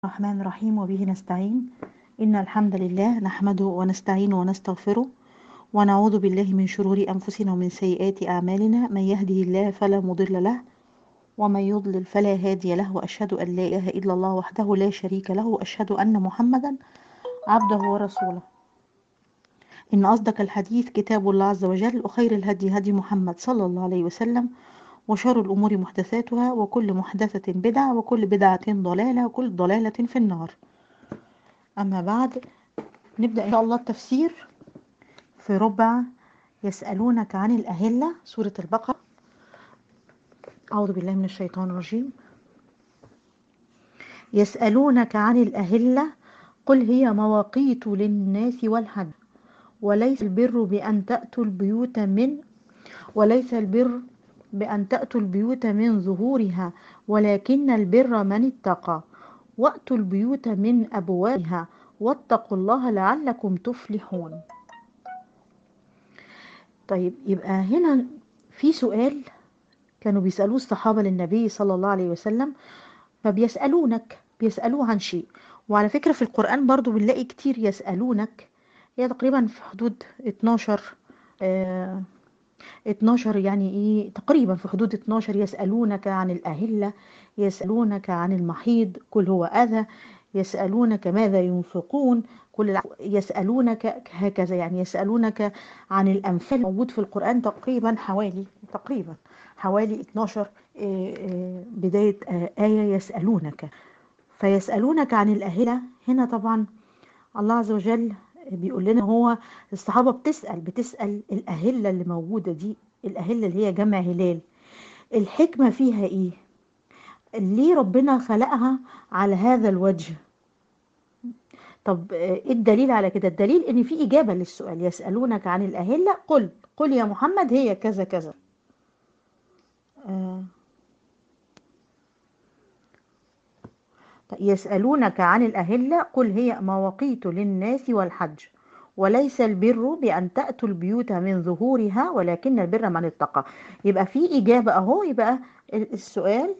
الرحمن الرحيم وبه نستعين إن الحمد لله نحمده ونستعينه ونستغفره ونعوذ بالله من شرور أنفسنا ومن سيئات أعمالنا من يهده الله فلا مضل له ومن يضلل فلا هادي له وأشهد أن لا إله إلا الله وحده لا شريك له وأشهد أن محمدا عبده ورسوله إن أصدق الحديث كتاب الله عز وجل وخير الهدي هدي محمد صلى الله عليه وسلم وشر الأمور محدثاتها وكل محدثة بدعة وكل بدعة ضلالة وكل ضلالة في النار أما بعد نبدأ إن شاء الله التفسير في ربع يسألونك عن الأهلة سورة البقرة أعوذ بالله من الشيطان الرجيم يسألونك عن الأهلة قل هي مواقيت للناس والحج وليس البر بأن تأتوا البيوت من وليس البر بأن تأتوا البيوت من ظهورها ولكن البر من اتقى وأتوا البيوت من أبوابها واتقوا الله لعلكم تفلحون طيب يبقى هنا في سؤال كانوا بيسألوه الصحابة للنبي صلى الله عليه وسلم فبيسألونك بيسألوه عن شيء وعلى فكرة في القرآن برضو بنلاقي كتير يسألونك هي تقريبا في حدود 12 آه 12 يعني ايه تقريبا في حدود 12 يسألونك عن الأهلة يسألونك عن المحيض كل هو أذى يسألونك ماذا ينفقون كل يسألونك هكذا يعني يسألونك عن الأمثال موجود في القرآن تقريبا حوالي تقريبا حوالي 12 بداية آية يسألونك فيسألونك عن الأهلة هنا طبعا الله عز وجل بيقول لنا هو الصحابة بتسأل بتسأل الأهلة اللي موجودة دي الأهلة اللي هي جمع هلال الحكمة فيها إيه ليه ربنا خلقها على هذا الوجه طب ايه الدليل على كده الدليل ان في اجابة للسؤال يسألونك عن الاهلة قل قل يا محمد هي كذا كذا آه يسألونك عن الأهلة قل هي مواقيت للناس والحج وليس البر بأن تأتوا البيوت من ظهورها ولكن البر من اتقى يبقى في إجابة أهو يبقى السؤال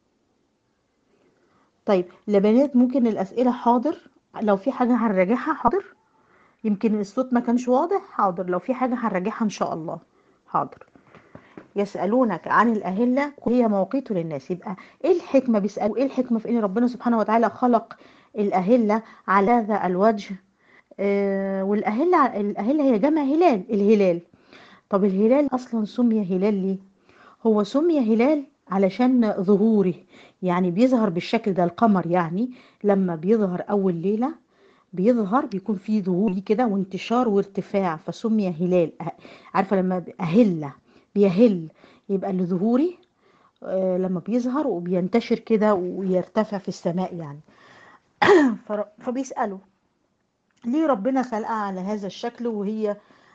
طيب لبنات ممكن الأسئلة حاضر لو في حاجة هنراجعها حاضر يمكن الصوت ما كانش واضح حاضر لو في حاجة هنراجعها إن شاء الله حاضر يسألونك عن الأهلة هي مواقيت للناس يبقى إيه الحكمة بيسألوا إيه الحكمة في إن ربنا سبحانه وتعالى خلق الأهلة على هذا الوجه آه والأهلة الأهلة هي جمع هلال الهلال طب الهلال أصلا سمي هلال ليه هو سمي هلال علشان ظهوره يعني بيظهر بالشكل ده القمر يعني لما بيظهر أول ليلة بيظهر بيكون فيه ظهور كده وانتشار وارتفاع فسمي هلال عارفة لما أهلة بيهل يبقى لظهوري آه لما بيظهر وبينتشر كده ويرتفع في السماء يعني فبيسألوا ليه ربنا خلقها على هذا الشكل وهي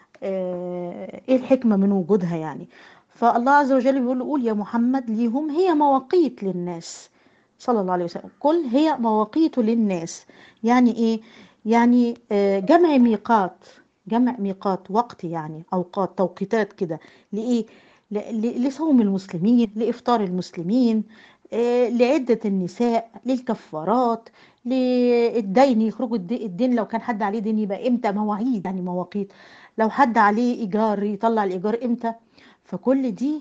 آه ايه الحكمة من وجودها يعني فالله عز وجل بيقول قول يا محمد ليهم هي مواقيت للناس صلى الله عليه وسلم قل هي مواقيت للناس يعني ايه يعني آه جمع ميقات جمع ميقات وقت يعني اوقات توقيتات كده لايه لصوم المسلمين لافطار المسلمين لعده النساء للكفارات للدين يخرجوا الدين لو كان حد عليه دين يبقى امتى مواعيد يعني مواقيت لو حد عليه ايجار يطلع الايجار امتى فكل دي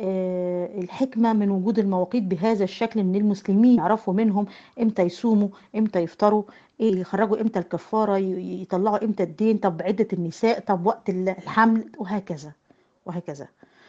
الحكمة من وجود المواقيت بهذا الشكل ان المسلمين يعرفوا منهم امتى يصوموا امتى يفطروا ايه يخرجوا امتى الكفارة يطلعوا امتى الدين طب عدة النساء طب وقت الحمل وهكذا وهكذا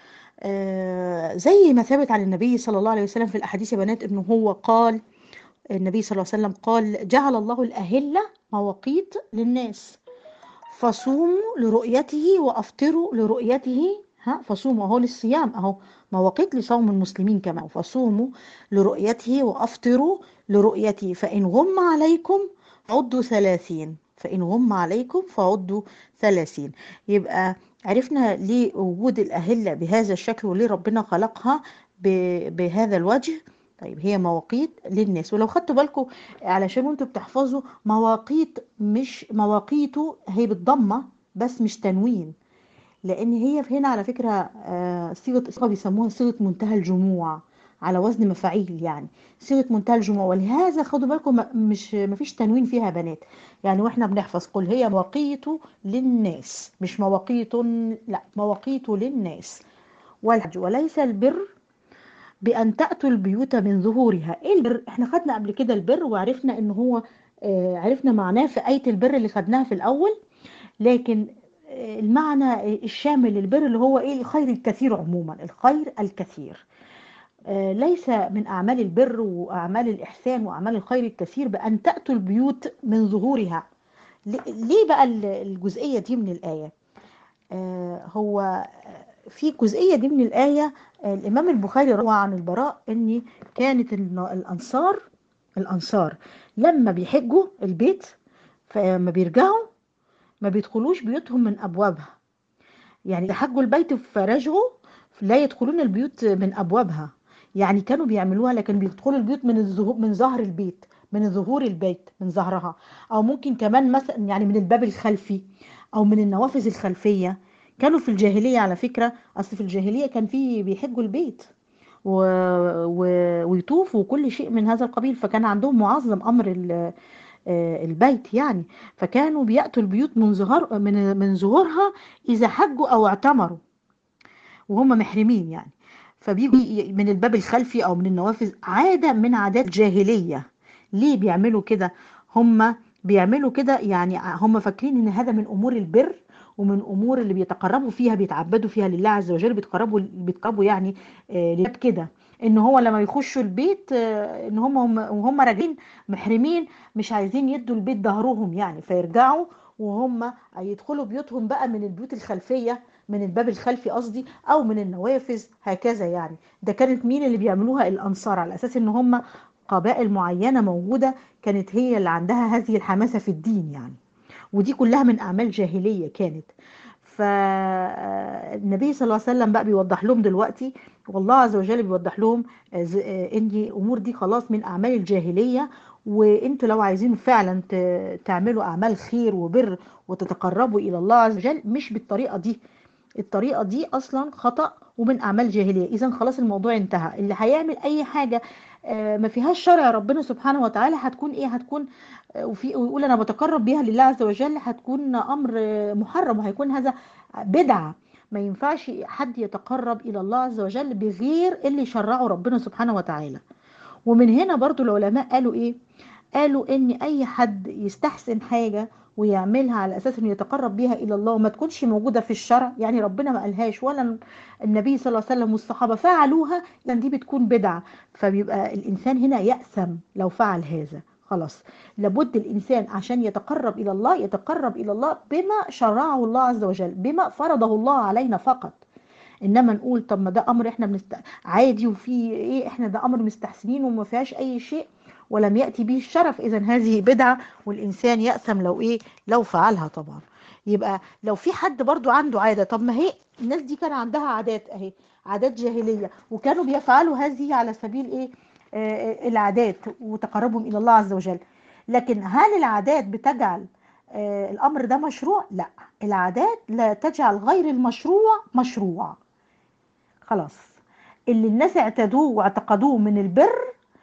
آه زي ما ثبت عن النبي صلى الله عليه وسلم في الاحاديث يا بنات انه هو قال النبي صلى الله عليه وسلم قال جعل الله الاهلة مواقيت للناس فصوموا لرؤيته وافطروا لرؤيته ها فصوموا اهو للصيام اهو مواقيت لصوم المسلمين كمان فصوموا لرؤيته وافطروا لرؤيته فان غم عليكم عدوا ثلاثين فان غم عليكم فعدوا ثلاثين يبقى عرفنا ليه وجود الاهله بهذا الشكل وليه ربنا خلقها بهذا الوجه طيب هي مواقيت للناس ولو خدتوا بالكم علشان انتوا بتحفظوا مواقيت مش مواقيته هي بالضمه بس مش تنوين لان هي هنا على فكره صيغه صيغه بيسموها صيغه منتهى الجموع على وزن مفاعيل يعني صيغه منتهى الجموع ولهذا خدوا بالكم م- مش مفيش تنوين فيها بنات يعني واحنا بنحفظ قل هي مواقيت للناس مش مواقيت لا مواقيت للناس والحج وليس البر بأن تأتوا البيوت من ظهورها ايه البر احنا خدنا قبل كده البر وعرفنا ان هو آه عرفنا معناه في آية البر اللي خدناها في الأول لكن آه المعنى الشامل للبر اللي هو ايه الخير الكثير عموما الخير الكثير آه ليس من أعمال البر وأعمال الإحسان وأعمال الخير الكثير بأن تأتوا البيوت من ظهورها ليه ليه بقى ال- الجزئية دي من الآية آه هو في جزئية دي من الآية آه، الإمام البخاري روى عن البراء إن كانت الن- الأنصار الأنصار لما بيحجوا البيت فلما بيرجعوا ما بيدخلوش بيوتهم من أبوابها يعني إذا حجوا البيت فرجعوا لا يدخلون البيوت من أبوابها يعني كانوا بيعملوها لكن بيدخلوا البيوت من الظهور من ظهر البيت من ظهور البيت من ظهرها أو ممكن كمان مثلا يعني من الباب الخلفي أو من النوافذ الخلفية كانوا في الجاهلية على فكرة أصل في الجاهلية كان في بيحجوا البيت و... و... ويطوفوا وكل شيء من هذا القبيل فكان عندهم معظم أمر ال... آه، البيت يعني فكانوا بيأتوا البيوت من ظهر من من ظهورها إذا حجوا أو اعتمروا وهم محرمين يعني فبيجوا ي- من الباب الخلفي أو من النوافذ عادة من عادات الجاهلية ليه بيعملوا كده هم بيعملوا كده يعني هم فاكرين ان هذا من امور البر ومن امور اللي بيتقربوا فيها بيتعبدوا فيها لله عز وجل بيتقربوا بيتقربوا يعني آه، لله كده ان هو لما يخشوا البيت آه، ان هم هم وهم راجعين محرمين مش عايزين يدوا البيت ظهرهم يعني فيرجعوا وهم يدخلوا بيوتهم بقى من البيوت الخلفية من الباب الخلفي قصدي او من النوافذ هكذا يعني ده كانت مين اللي بيعملوها الانصار على اساس ان هم قبائل معينة موجودة كانت هي اللي عندها هذه الحماسة في الدين يعني ودي كلها من أعمال جاهلية كانت فالنبي صلى الله عليه وسلم بقى بيوضح لهم دلوقتي والله عز وجل بيوضح لهم آه، ز- آه، ان دي امور دي خلاص من اعمال الجاهليه وانتوا لو عايزين فعلا ت- تعملوا اعمال خير وبر وتتقربوا الى الله عز وجل مش بالطريقه دي الطريقه دي اصلا خطأ ومن اعمال جاهليه اذا خلاص الموضوع انتهى اللي هيعمل اي حاجه آه، ما فيهاش شرع ربنا سبحانه وتعالى هتكون ايه هتكون آه، وفي ويقول انا بتقرب بيها لله عز وجل هتكون امر آه، محرم وهيكون هذا بدعه ما ينفعش حد يتقرب الى الله عز وجل بغير اللي شرعه ربنا سبحانه وتعالى ومن هنا برضو العلماء قالوا ايه قالوا ان اي حد يستحسن حاجة ويعملها على اساس انه يتقرب بيها الى الله وما تكونش موجودة في الشرع يعني ربنا ما قالهاش ولا النبي صلى الله عليه وسلم والصحابة فعلوها لان دي بتكون بدعة فبيبقى الانسان هنا يأثم لو فعل هذا خلاص لابد الانسان عشان يتقرب الى الله يتقرب الى الله بما شرعه الله عز وجل بما فرضه الله علينا فقط انما نقول طب ما ده امر احنا بنست... عادي وفي ايه احنا ده امر مستحسنين وما فيهاش اي شيء ولم يأتي به الشرف اذا هذه بدعة والانسان يأثم لو ايه لو فعلها طبعا يبقى لو في حد برضو عنده عادة طب ما هي الناس دي كان عندها عادات اهي عادات جاهلية وكانوا بيفعلوا هذه على سبيل ايه آه العادات وتقربهم الى الله عز وجل لكن هل العادات بتجعل آه الامر ده مشروع لا العادات لا تجعل غير المشروع مشروع خلاص اللي الناس اعتادوه واعتقدوه من البر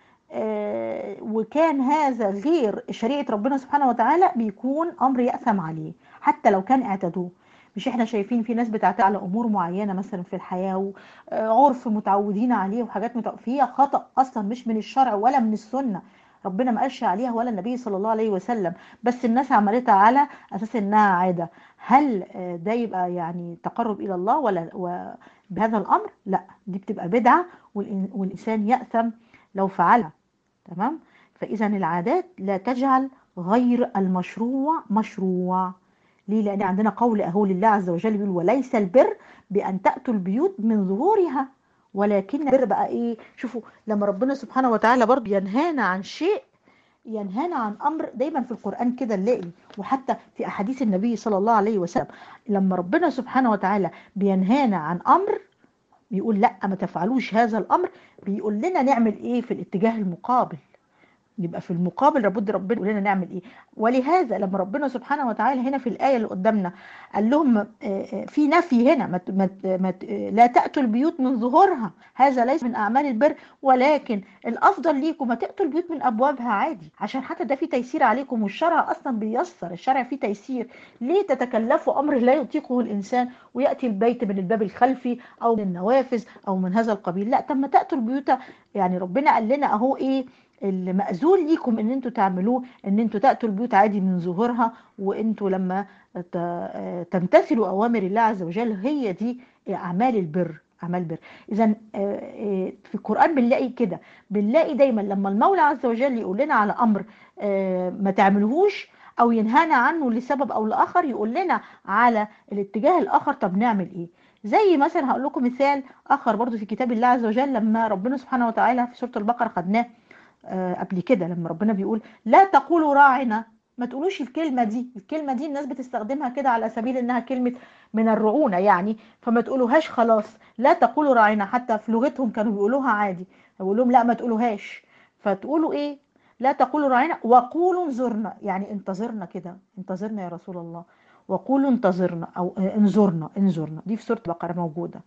آه، وكان هذا غير شريعة ربنا سبحانه وتعالى بيكون أمر يأثم عليه حتى لو كان اعتادوه مش احنا شايفين في ناس بتعتاد على أمور معينة مثلا في الحياة وعرف متعودين عليه وحاجات متع... فيها خطأ أصلا مش من الشرع ولا من السنة ربنا ما قالش عليها ولا النبي صلى الله عليه وسلم بس الناس عملتها على أساس إنها عادة هل آه، ده يبقى يعني تقرب إلى الله ولا و... بهذا الأمر لا دي بتبقى بدعة والإن- والإنسان يأثم لو فعلها تمام فإذا العادات لا تجعل غير المشروع مشروع ليه لأن عندنا قول أهو لله عز وجل بيقول وليس البر بأن تأتوا البيوت من ظهورها ولكن البر بقى إيه شوفوا لما ربنا سبحانه وتعالى برضه ينهانا عن شيء ينهانا عن امر دايما في القران كده نلاقي وحتى في احاديث النبي صلى الله عليه وسلم لما ربنا سبحانه وتعالى بينهانا عن امر بيقول لا ما تفعلوش هذا الامر بيقول لنا نعمل ايه في الاتجاه المقابل يبقى في المقابل لابد ربنا يقول لنا نعمل ايه ولهذا لما ربنا سبحانه وتعالى هنا في الايه اللي قدامنا قال لهم آه، آه، في نفي هنا ما ت- ما ت- ما ت- لا تاتوا البيوت من ظهورها هذا ليس من اعمال البر ولكن الافضل ليكم ما تاتوا البيوت من ابوابها عادي عشان حتى ده في تيسير عليكم والشرع اصلا بيسر الشرع فيه تيسير ليه تتكلفوا امر لا يطيقه الانسان وياتي البيت من الباب الخلفي او من النوافذ او من هذا القبيل لا طب ما تاتوا البيوت يعني ربنا قال لنا اهو ايه اللي مأذون ليكم ان انتوا تعملوه ان انتوا تأتوا البيوت عادي من ظهورها وانتوا لما ت- تمتثلوا اوامر الله عز وجل هي دي اعمال البر اعمال البر اذا في القرآن بنلاقي كده بنلاقي دايما لما المولى عز وجل يقول لنا على امر آه، ما تعملوهوش او ينهانا عنه لسبب او لاخر يقول لنا على الاتجاه الاخر طب نعمل ايه زي مثلا هقول لكم مثال اخر برضو في كتاب الله عز وجل لما ربنا سبحانه وتعالى في سورة البقرة خدناه آه، قبل كده لما ربنا بيقول لا تقولوا راعنا ما تقولوش الكلمة دي الكلمة دي الناس بتستخدمها كده على سبيل انها كلمة من الرعونة يعني فما تقولوهاش خلاص لا تقولوا راعنا حتى في لغتهم كانوا بيقولوها عادي يقول لهم لا ما تقولوهاش فتقولوا ايه لا تقولوا راعنا وقولوا انظرنا يعني انتظرنا كده انتظرنا يا رسول الله وقولوا انتظرنا او آه، انظرنا انظرنا دي في سورة البقرة موجودة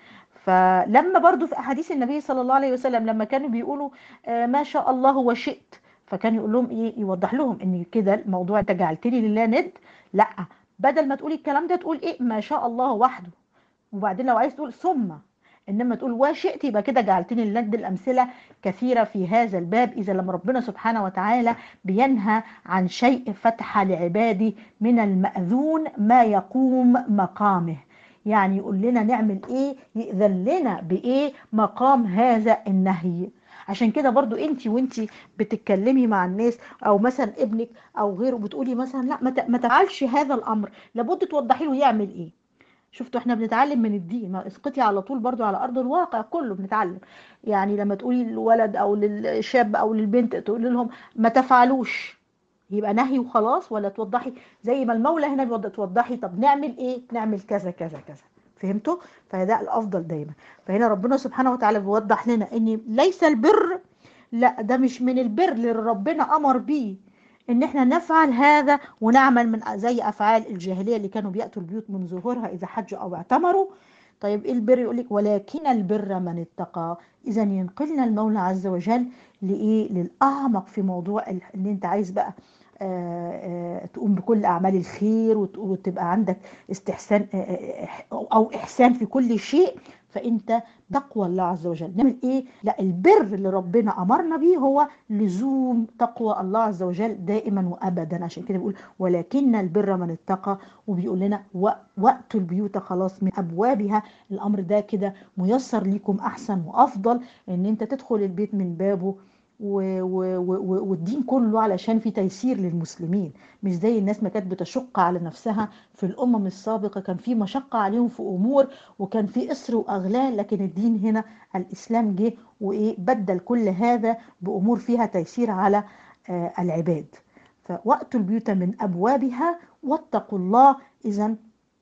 فلما برضو في احاديث النبي صلى الله عليه وسلم لما كانوا بيقولوا آه، ما شاء الله وشئت فكان يقول لهم ايه يوضح لهم ان كده الموضوع انت جعلتني لله ند لا بدل ما تقولي الكلام ده تقول ايه ما شاء الله وحده وبعدين لو عايز تقول ثم انما تقول وشئت يبقى كده جعلتني لله ند الامثله كثيره في هذا الباب اذا لما ربنا سبحانه وتعالى بينهى عن شيء فتح لعباده من المأذون ما يقوم مقامه يعني يقول لنا نعمل ايه يأذن لنا بايه مقام هذا النهي عشان كده برضو انت وانت بتتكلمي مع الناس او مثلا ابنك او غيره بتقولي مثلا لا ما ت- ما تفعلش هذا الامر لابد توضحي له يعمل ايه شفتوا احنا بنتعلم من الدين ما اسقطي على طول برضو على ارض الواقع كله بنتعلم يعني لما تقولي للولد او للشاب او للبنت تقولي لهم ما تفعلوش يبقى نهي وخلاص ولا توضحي زي ما المولى هنا بيوضح توضحي طب نعمل ايه نعمل كذا كذا كذا فهمتوا فده الافضل دايما فهنا ربنا سبحانه وتعالى بيوضح لنا ان ليس البر لا ده مش من البر اللي ربنا امر بيه ان احنا نفعل هذا ونعمل من زي افعال الجاهليه اللي كانوا بياتوا البيوت من ظهورها اذا حجوا او اعتمروا طيب ايه البر يقول لك ولكن البر من اتقى اذا ينقلنا المولى عز وجل لايه للاعمق في موضوع ال- ان انت عايز بقى آه، آه، تقوم بكل اعمال الخير وت- وتبقى عندك استحسان آه، آه، آه، او احسان في كل شيء فانت تقوى الله عز وجل نعمل ايه لا البر اللي ربنا امرنا بيه هو لزوم تقوى الله عز وجل دائما وابدا عشان كده بيقول ولكن البر من اتقى وبيقول لنا و- واتوا البيوت خلاص من ابوابها الامر ده كده ميسر ليكم احسن وافضل ان انت تدخل البيت من بابه و- و- و- والدين كله علشان في تيسير للمسلمين مش زي الناس ما كانت بتشق على نفسها في الامم السابقه كان في مشقه عليهم في امور وكان في اسر واغلال لكن الدين هنا الاسلام جه وايه بدل كل هذا بامور فيها تيسير على آه، العباد فواتوا البيوت من ابوابها واتقوا الله اذا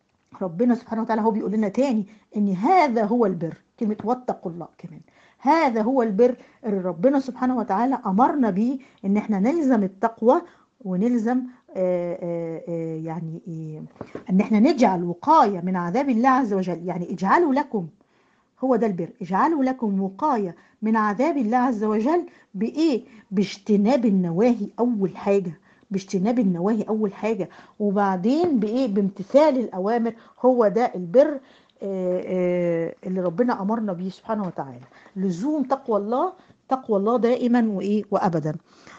ربنا سبحانه وتعالى هو بيقول لنا تاني ان هذا هو البر كلمه واتقوا الله كمان هذا هو البر اللي ربنا سبحانه وتعالى امرنا بيه ان احنا نلزم التقوى ونلزم آه، آه، آه، يعني آه، ان احنا نجعل وقايه من عذاب الله عز وجل يعني اجعلوا لكم هو ده البر اجعلوا لكم وقايه من عذاب الله عز وجل بايه باجتناب النواهي اول حاجه باجتناب النواهي اول حاجه وبعدين بايه بامتثال الاوامر هو ده البر آه، آه، اللي ربنا امرنا بيه سبحانه وتعالى لزوم تقوى الله تقوى الله دائما وايه وابدا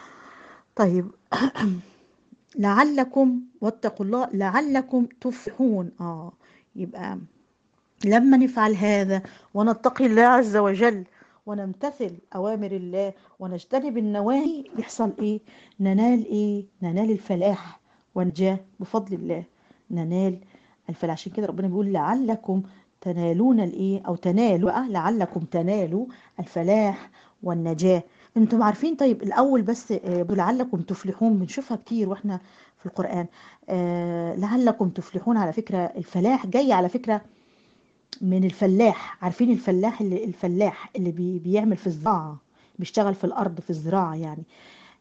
طيب لعلكم واتقوا الله لعلكم تفلحون اه يبقى لما نفعل هذا ونتقي الله عز وجل ونمتثل أوامر الله ونجتنب النواهي يحصل إيه؟ ننال إيه؟ ننال الفلاح والنجاة بفضل الله ننال الفلاح عشان كده ربنا بيقول لعلكم تنالون الإيه؟ أو تنالوا بقى لعلكم تنالوا الفلاح والنجاة انتم عارفين طيب الأول بس آه، لعلكم تفلحون بنشوفها كتير واحنا في القرآن آه، لعلكم تفلحون على فكرة الفلاح جاي على فكرة من الفلاح عارفين الفلاح اللي الفلاح اللي بي بيعمل في الزراعة بيشتغل في الأرض في الزراعة يعني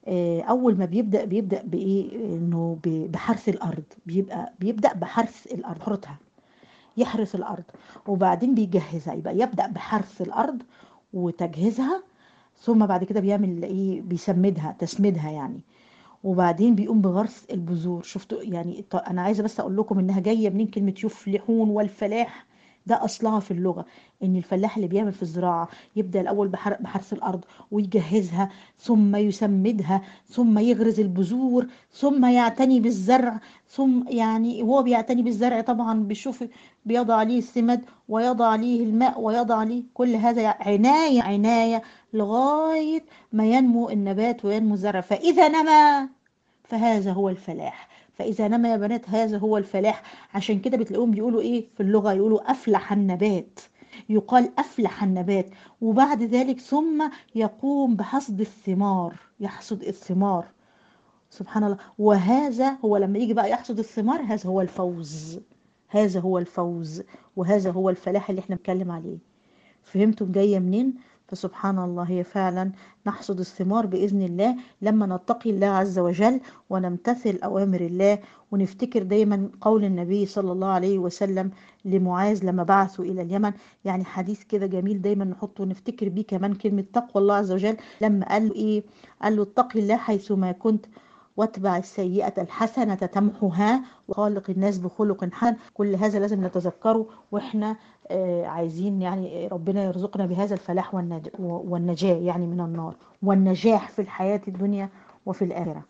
آه، اول ما بيبدا بيبدا بايه انه ب- بحرث الارض بيبقى بيبدا بحرث الارض حرثها يحرث الارض وبعدين بيجهزها يبقى يبدا بحرث الارض وتجهيزها ثم بعد كده بيعمل ايه بيسمدها تسميدها يعني وبعدين بيقوم بغرس البذور شفتوا يعني ط- انا عايزه بس اقول لكم انها جايه منين كلمه يفلحون والفلاح ده اصلها في اللغه ان الفلاح اللي بيعمل في الزراعه يبدا الاول بحر بحرث الارض ويجهزها ثم يسمدها ثم يغرز البذور ثم يعتني بالزرع ثم يعني هو بيعتني بالزرع طبعا بيشوف بيضع عليه السماد ويضع عليه الماء ويضع عليه كل هذا عنايه عنايه لغايه ما ينمو النبات وينمو الزرع فاذا نما فهذا هو الفلاح فإذا نما يا بنات هذا هو الفلاح عشان كده بتلاقيهم بيقولوا إيه في اللغة يقولوا أفلح النبات يقال أفلح النبات وبعد ذلك ثم يقوم بحصد الثمار يحصد الثمار سبحان الله وهذا هو لما يجي بقى يحصد الثمار هذا هو الفوز هذا هو الفوز وهذا هو الفلاح اللي احنا بنتكلم عليه فهمتم جاية منين فسبحان الله هي فعلا نحصد الثمار بإذن الله لما نتقي الله عز وجل ونمتثل أوامر الله ونفتكر دايما قول النبي صلى الله عليه وسلم لمعاذ لما بعثوا إلى اليمن يعني حديث كده جميل دايما نحطه ونفتكر بيه كمان كلمة تقوى الله عز وجل لما قال له إيه قال له اتقي الله حيثما كنت واتبع السيئة الحسنة تمحها وخالق الناس بخلق حسن كل هذا لازم نتذكره واحنا آه، عايزين يعني ربنا يرزقنا بهذا الفلاح والنج- والنجاة يعني من النار والنجاح في الحياة الدنيا وفي الآخرة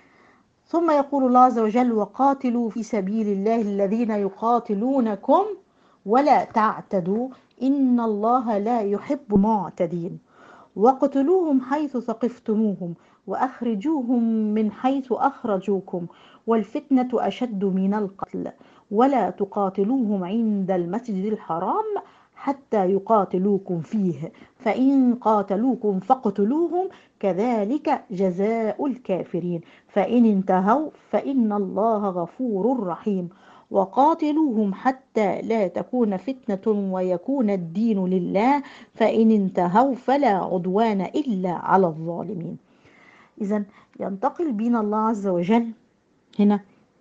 ثم يقول الله عز وجل وقاتلوا في سبيل الله الذين يقاتلونكم ولا تعتدوا إن الله لا يحب معتدين واقتلوهم حيث ثقفتموهم وأخرجوهم من حيث أخرجوكم والفتنة أشد من القتل ولا تقاتلوهم عند المسجد الحرام حتى يقاتلوكم فيه فإن قاتلوكم فاقتلوهم كذلك جزاء الكافرين فإن انتهوا فإن الله غفور رحيم وقاتلوهم حتى لا تكون فتنة ويكون الدين لله فإن انتهوا فلا عدوان إلا على الظالمين إذا ينتقل بنا الله عز وجل هنا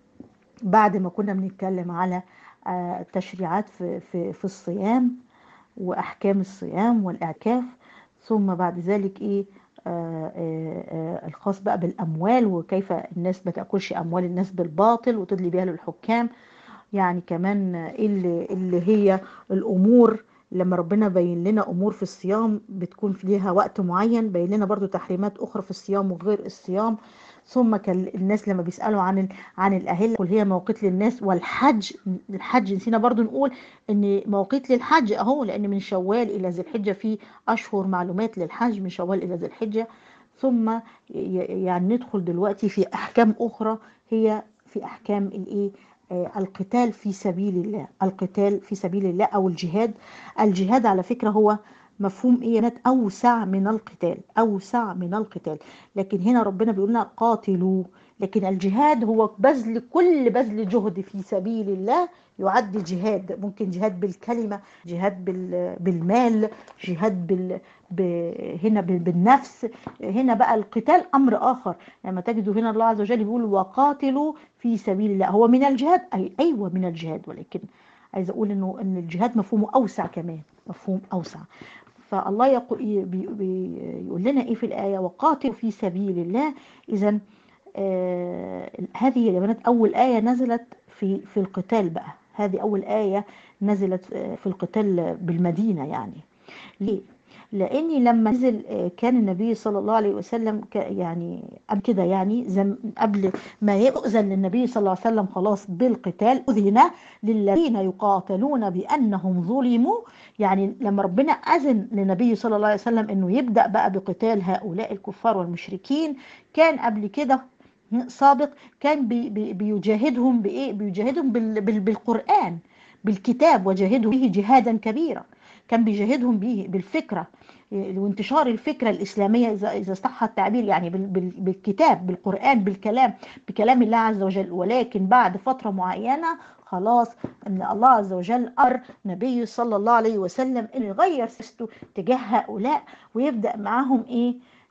بعد ما كنا بنتكلم على آه، التشريعات في, في, في الصيام وأحكام الصيام والإعكاف ثم بعد ذلك إيه آه، آه، آه، الخاص بقى بالأموال وكيف الناس ما تأكلش أموال الناس بالباطل وتدلي بيها للحكام يعني كمان إيه اللي, اللي هي الأمور لما ربنا بين لنا أمور في الصيام بتكون في ليها وقت معين بين لنا برضو تحريمات أخرى في الصيام وغير الصيام ثم كان الناس لما بيسألوا عن ال- عن الأهلة قل هي مواقيت للناس والحج الحج نسينا برضو نقول ان مواقيت للحج اهو لان من شوال الى ذي الحجة في اشهر معلومات للحج من شوال الى ذي الحجة ثم ي- يعني ندخل دلوقتي في احكام اخرى هي في احكام الايه آه، القتال في سبيل الله القتال في سبيل الله او الجهاد الجهاد على فكرة هو مفهوم ايه يا بنات اوسع من القتال اوسع من القتال لكن هنا ربنا بيقول لنا قاتلوا لكن الجهاد هو بذل كل بذل جهد في سبيل الله يعد جهاد ممكن جهاد بالكلمة جهاد بال- بالمال جهاد بال ب... هنا بال- بالنفس هنا بقى القتال أمر آخر لما تجدوا هنا الله عز وجل يقول وقاتلوا في سبيل الله هو من الجهاد أي أيوة من الجهاد ولكن عايز أقول إنه إن الجهاد مفهومه أوسع كمان مفهوم أوسع فالله يقول بي بي يقول لنا ايه في الايه وقاتلوا في سبيل الله اذا آه هذه يا بنات اول ايه نزلت في في القتال بقى هذه اول ايه نزلت آه، في القتال بالمدينه يعني ليه لاني لما نزل آه، كان النبي صلى الله عليه وسلم ك- يعني قبل كده يعني زم قبل ما يؤذن للنبي صلى الله عليه وسلم خلاص بالقتال اذن للذين يقاتلون بانهم ظلموا يعني لما ربنا أذن للنبي صلى الله عليه وسلم أنه يبدأ بقى بقتال هؤلاء الكفار والمشركين كان قبل كده سابق كان بي بي بيجاهدهم بإيه بيجاهدهم بال بال بالقرآن بالكتاب وجاهدوا به جهادا كبيرا كان بيجاهدهم به بالفكرة وانتشار الفكرة الإسلامية إذا إذا صح التعبير يعني بال- بال- بالكتاب بالقرآن بالكلام بكلام الله عز وجل ولكن بعد فترة معينة خلاص ان الله عز وجل امر نبي صلى الله عليه وسلم انه يغير سياسته تجاه هؤلاء ويبدا معاهم ايه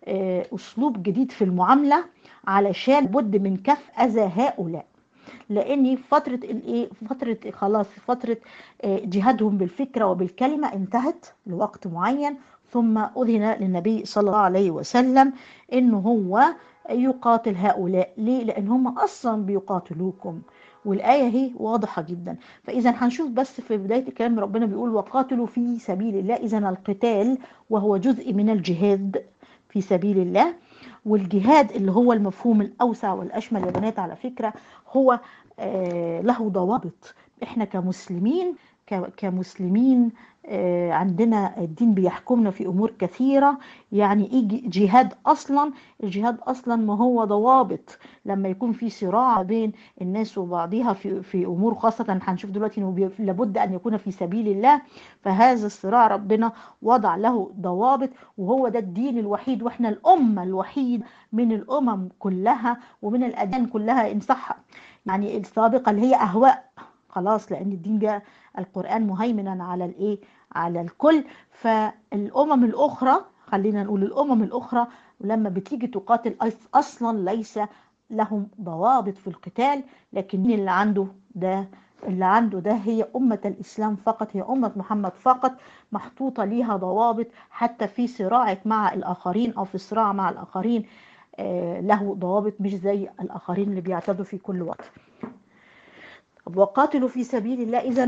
آه، أسلوب جديد في المعاملة علشان بد من كف أذى هؤلاء لان فتره الايه فتره خلاص فتره آه، جهادهم بالفكره وبالكلمه انتهت لوقت معين ثم اذن للنبي صلى الله عليه وسلم انه هو يقاتل هؤلاء ليه لان هم اصلا بيقاتلوكم والآية هي واضحة جدا فإذا هنشوف بس في بداية الكلام ربنا بيقول وقاتلوا في سبيل الله إذا القتال وهو جزء من الجهاد في سبيل الله والجهاد اللي هو المفهوم الأوسع والأشمل يا بنات على فكرة هو آه، له ضوابط احنا كمسلمين ك- كمسلمين آه، عندنا الدين بيحكمنا في امور كثيره يعني ايه ج- جهاد اصلا الجهاد اصلا ما هو ضوابط لما يكون في صراع بين الناس وبعضها في في امور خاصه هنشوف دلوقتي انه بي- لابد ان يكون في سبيل الله فهذا الصراع ربنا وضع له ضوابط وهو ده الدين الوحيد واحنا الامه الوحيد من الامم كلها ومن الاديان كلها ان صح يعني السابقه اللي هي اهواء خلاص لان الدين جاء القران مهيمنا على الايه على الكل فالامم الاخرى خلينا نقول الامم الاخرى لما بتيجي تقاتل أص- اصلا ليس لهم ضوابط في القتال لكن مين اللي عنده ده اللي عنده ده هي أمة الإسلام فقط هي أمة محمد فقط محطوطة ليها ضوابط حتى في صراعك مع الآخرين أو في الصراع مع الآخرين آه، له ضوابط مش زي الآخرين اللي بيعتدوا في كل وقت طب وقاتلوا في سبيل الله إذا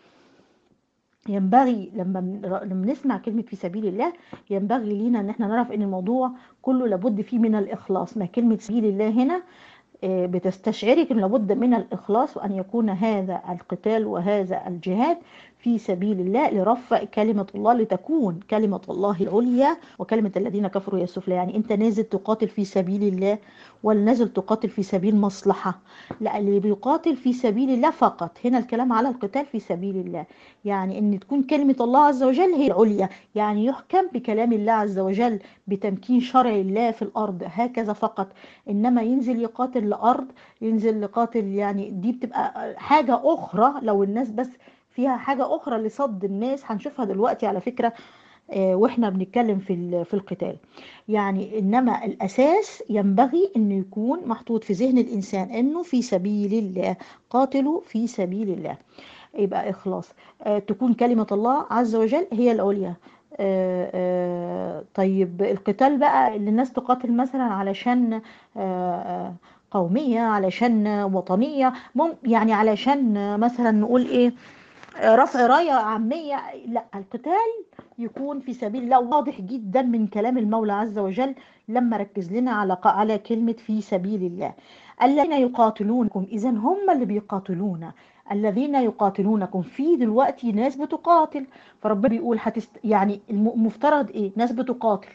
ينبغي لما لما نسمع كلمة في سبيل الله ينبغي لينا ان احنا نعرف ان الموضوع كله لابد فيه من الإخلاص ما كلمة سبيل الله هنا آه، بتستشعرك ان لابد من الإخلاص وأن يكون هذا القتال وهذا الجهاد في سبيل الله لرفع كلمة الله لتكون كلمة الله العليا وكلمة الذين كفروا هي السفلى يعني أنت نازل تقاتل في سبيل الله ولا نازل تقاتل في سبيل مصلحة لا اللي بيقاتل في سبيل الله فقط هنا الكلام على القتال في سبيل الله يعني ان تكون كلمة الله عز وجل هي العليا يعني يحكم بكلام الله عز وجل بتمكين شرع الله في الأرض هكذا فقط إنما ينزل يقاتل لأرض ينزل يقاتل يعني دي بتبقى حاجة أخرى لو الناس بس فيها حاجة أخرى لصد الناس هنشوفها دلوقتي على فكرة آه، واحنا بنتكلم في ال- في القتال يعني انما الاساس ينبغي انه يكون محطوط في ذهن الانسان انه في سبيل الله قاتلوا في سبيل الله يبقى اخلاص آه، تكون كلمة الله عز وجل هي العليا آه، آه، طيب القتال بقى اللي الناس تقاتل مثلا علشان آه، آه، قومية علشان وطنية مم يعني علشان آه، مثلا نقول ايه آه، رفع راية عامية لا القتال يكون في سبيل الله واضح جدا من كلام المولى عز وجل لما ركز لنا على على كلمة في سبيل الله الذين يقاتلونكم إذا هم اللي بيقاتلونا الذين يقاتلونكم في دلوقتي ناس بتقاتل فربنا بيقول هتست يعني المفترض ايه ناس بتقاتل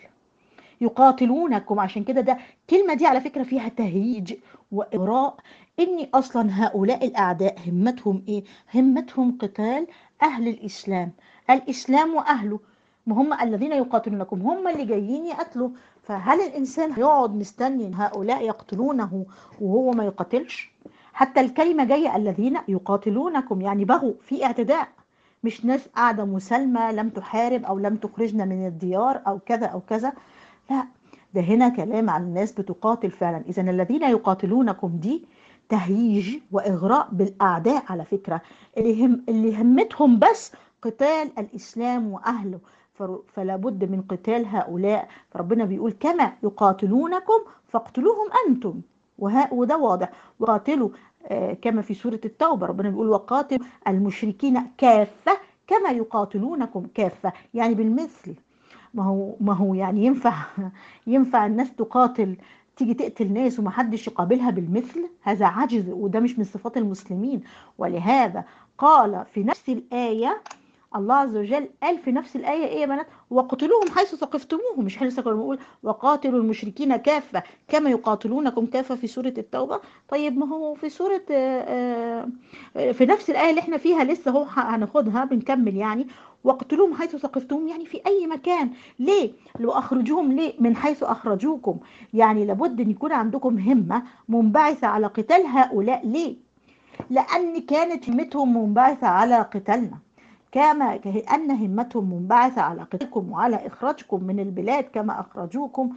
يقاتلونكم عشان كده ده الكلمة دي على فكرة فيها تهييج وإغراء إني أصلا هؤلاء الأعداء همتهم إيه؟ همتهم قتال أهل الإسلام الإسلام وأهله ما هم الذين يقاتلونكم هم اللي جايين يقتلوا فهل الإنسان هيقعد مستني إن هؤلاء يقتلونه وهو ما يقاتلش حتى الكلمة جاية الذين يقاتلونكم يعني بغوا في اعتداء مش ناس قاعدة مسالمة لم تحارب أو لم تخرجنا من الديار أو كذا أو كذا لا ده هنا كلام عن الناس بتقاتل فعلا إذا الذين يقاتلونكم دي تهييج وإغراء بالأعداء على فكرة اللي, هم اللي همتهم بس قتال الإسلام وأهله فر- فلا بد من قتال هؤلاء فربنا بيقول كما يقاتلونكم فاقتلوهم أنتم وها وده واضح وقاتلوا آه، كما في سورة التوبة ربنا بيقول وقاتلوا المشركين كافة كما يقاتلونكم كافة يعني بالمثل ما هو ما هو يعني ينفع ينفع الناس تقاتل تيجي تقتل ناس ومحدش يقابلها بالمثل هذا عجز وده مش من صفات المسلمين ولهذا قال في نفس الآية الله عز وجل قال في نفس الآية إيه يا بنات وقتلوهم حيث ثقفتموهم مش حيث ثقفتموهم بيقول وقاتلوا المشركين كافة كما يقاتلونكم كافة في سورة التوبة طيب ما هو في سورة آه، آه، في نفس الآية اللي احنا فيها لسه هو هناخدها بنكمل يعني واقتلوهم حيث ثقفتموهم يعني في أي مكان ليه لو أخرجوهم ليه من حيث أخرجوكم يعني لابد أن يكون عندكم همة منبعثة على قتال هؤلاء ليه لأن كانت همتهم منبعثة على قتالنا كما كأن همتهم منبعثة على قتلكم وعلى إخراجكم من البلاد كما أخرجوكم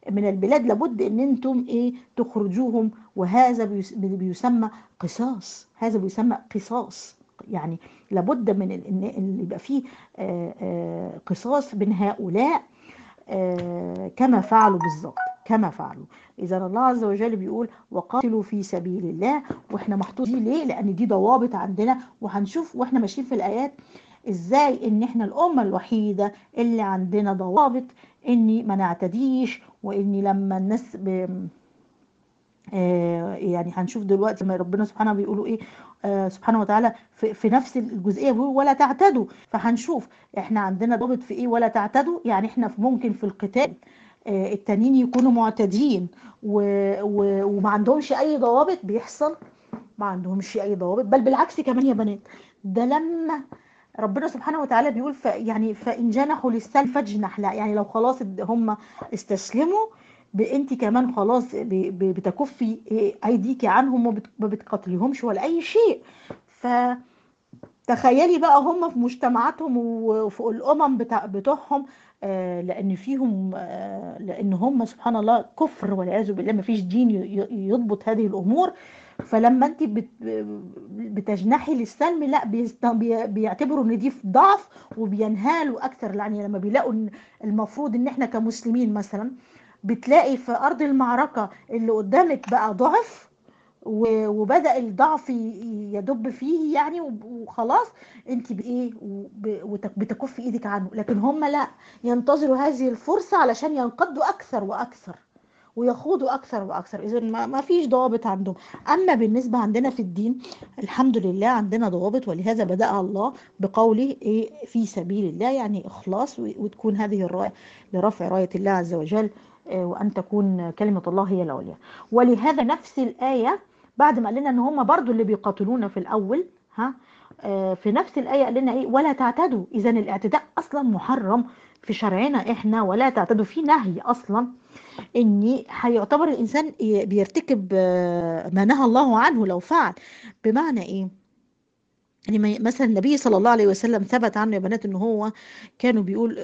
من البلاد لابد ان انتم ايه تخرجوهم وهذا بيسمى قصاص هذا بيسمى قصاص يعني لابد من ان يبقى فيه قصاص بين هؤلاء كما فعلوا بالظبط كما فعلوا اذا الله عز وجل بيقول وقاتلوا في سبيل الله واحنا محطوطين ليه لان دي ضوابط عندنا وهنشوف واحنا ماشيين في الايات ازاي ان احنا الامه الوحيده اللي عندنا ضوابط اني ما نعتديش واني لما الناس ب... آه يعني هنشوف دلوقتي ما ربنا سبحانه بيقولوا ايه آه سبحانه وتعالى في, في نفس الجزئيه بيقول ولا تعتدوا فهنشوف احنا عندنا ضابط في ايه ولا تعتدوا يعني احنا ممكن في القتال آه التانيين يكونوا معتدين و... و... وما عندهمش اي ضوابط بيحصل ما عندهمش اي ضوابط بل بالعكس كمان يا بنات ده لما ربنا سبحانه وتعالى بيقول ف يعني فان جنحوا للسلم فاجنح لا يعني لو خلاص هم استسلموا انت كمان خلاص بتكفي ايديكي عنهم وما بتقتليهمش ولا اي شيء ف تخيلي بقى هم في مجتمعاتهم وفي الامم بتاع بتوعهم آه لان فيهم آه لان هم سبحان الله كفر والعياذ بالله ما فيش دين يضبط هذه الامور فلما انت بت بتجنحي للسلم لا بيعتبروا ان دي ضعف وبينهالوا اكثر يعني لما بيلاقوا المفروض ان احنا كمسلمين مثلا بتلاقي في ارض المعركه اللي قدامك بقى ضعف وبدا الضعف يدب فيه يعني وخلاص انت بايه بتكفي ايدك عنه لكن هم لا ينتظروا هذه الفرصه علشان ينقضوا اكثر واكثر ويخوضوا اكثر واكثر اذا ما فيش ضوابط عندهم اما بالنسبه عندنا في الدين الحمد لله عندنا ضوابط ولهذا بداها الله بقوله ايه في سبيل الله يعني اخلاص وتكون هذه الرايه لرفع رايه الله عز وجل وان تكون كلمه الله هي العليا ولهذا نفس الايه بعد ما قال لنا ان هم برضو اللي بيقاتلونا في الاول ها في نفس الايه قال لنا ايه ولا تعتدوا اذا الاعتداء اصلا محرم في شرعنا احنا ولا تعتدوا في نهي اصلا ان هيعتبر الانسان بيرتكب ما نهى الله عنه لو فعل بمعنى ايه يعني مثلا النبي صلى الله عليه وسلم ثبت عنه يا بنات ان هو كانوا بيقول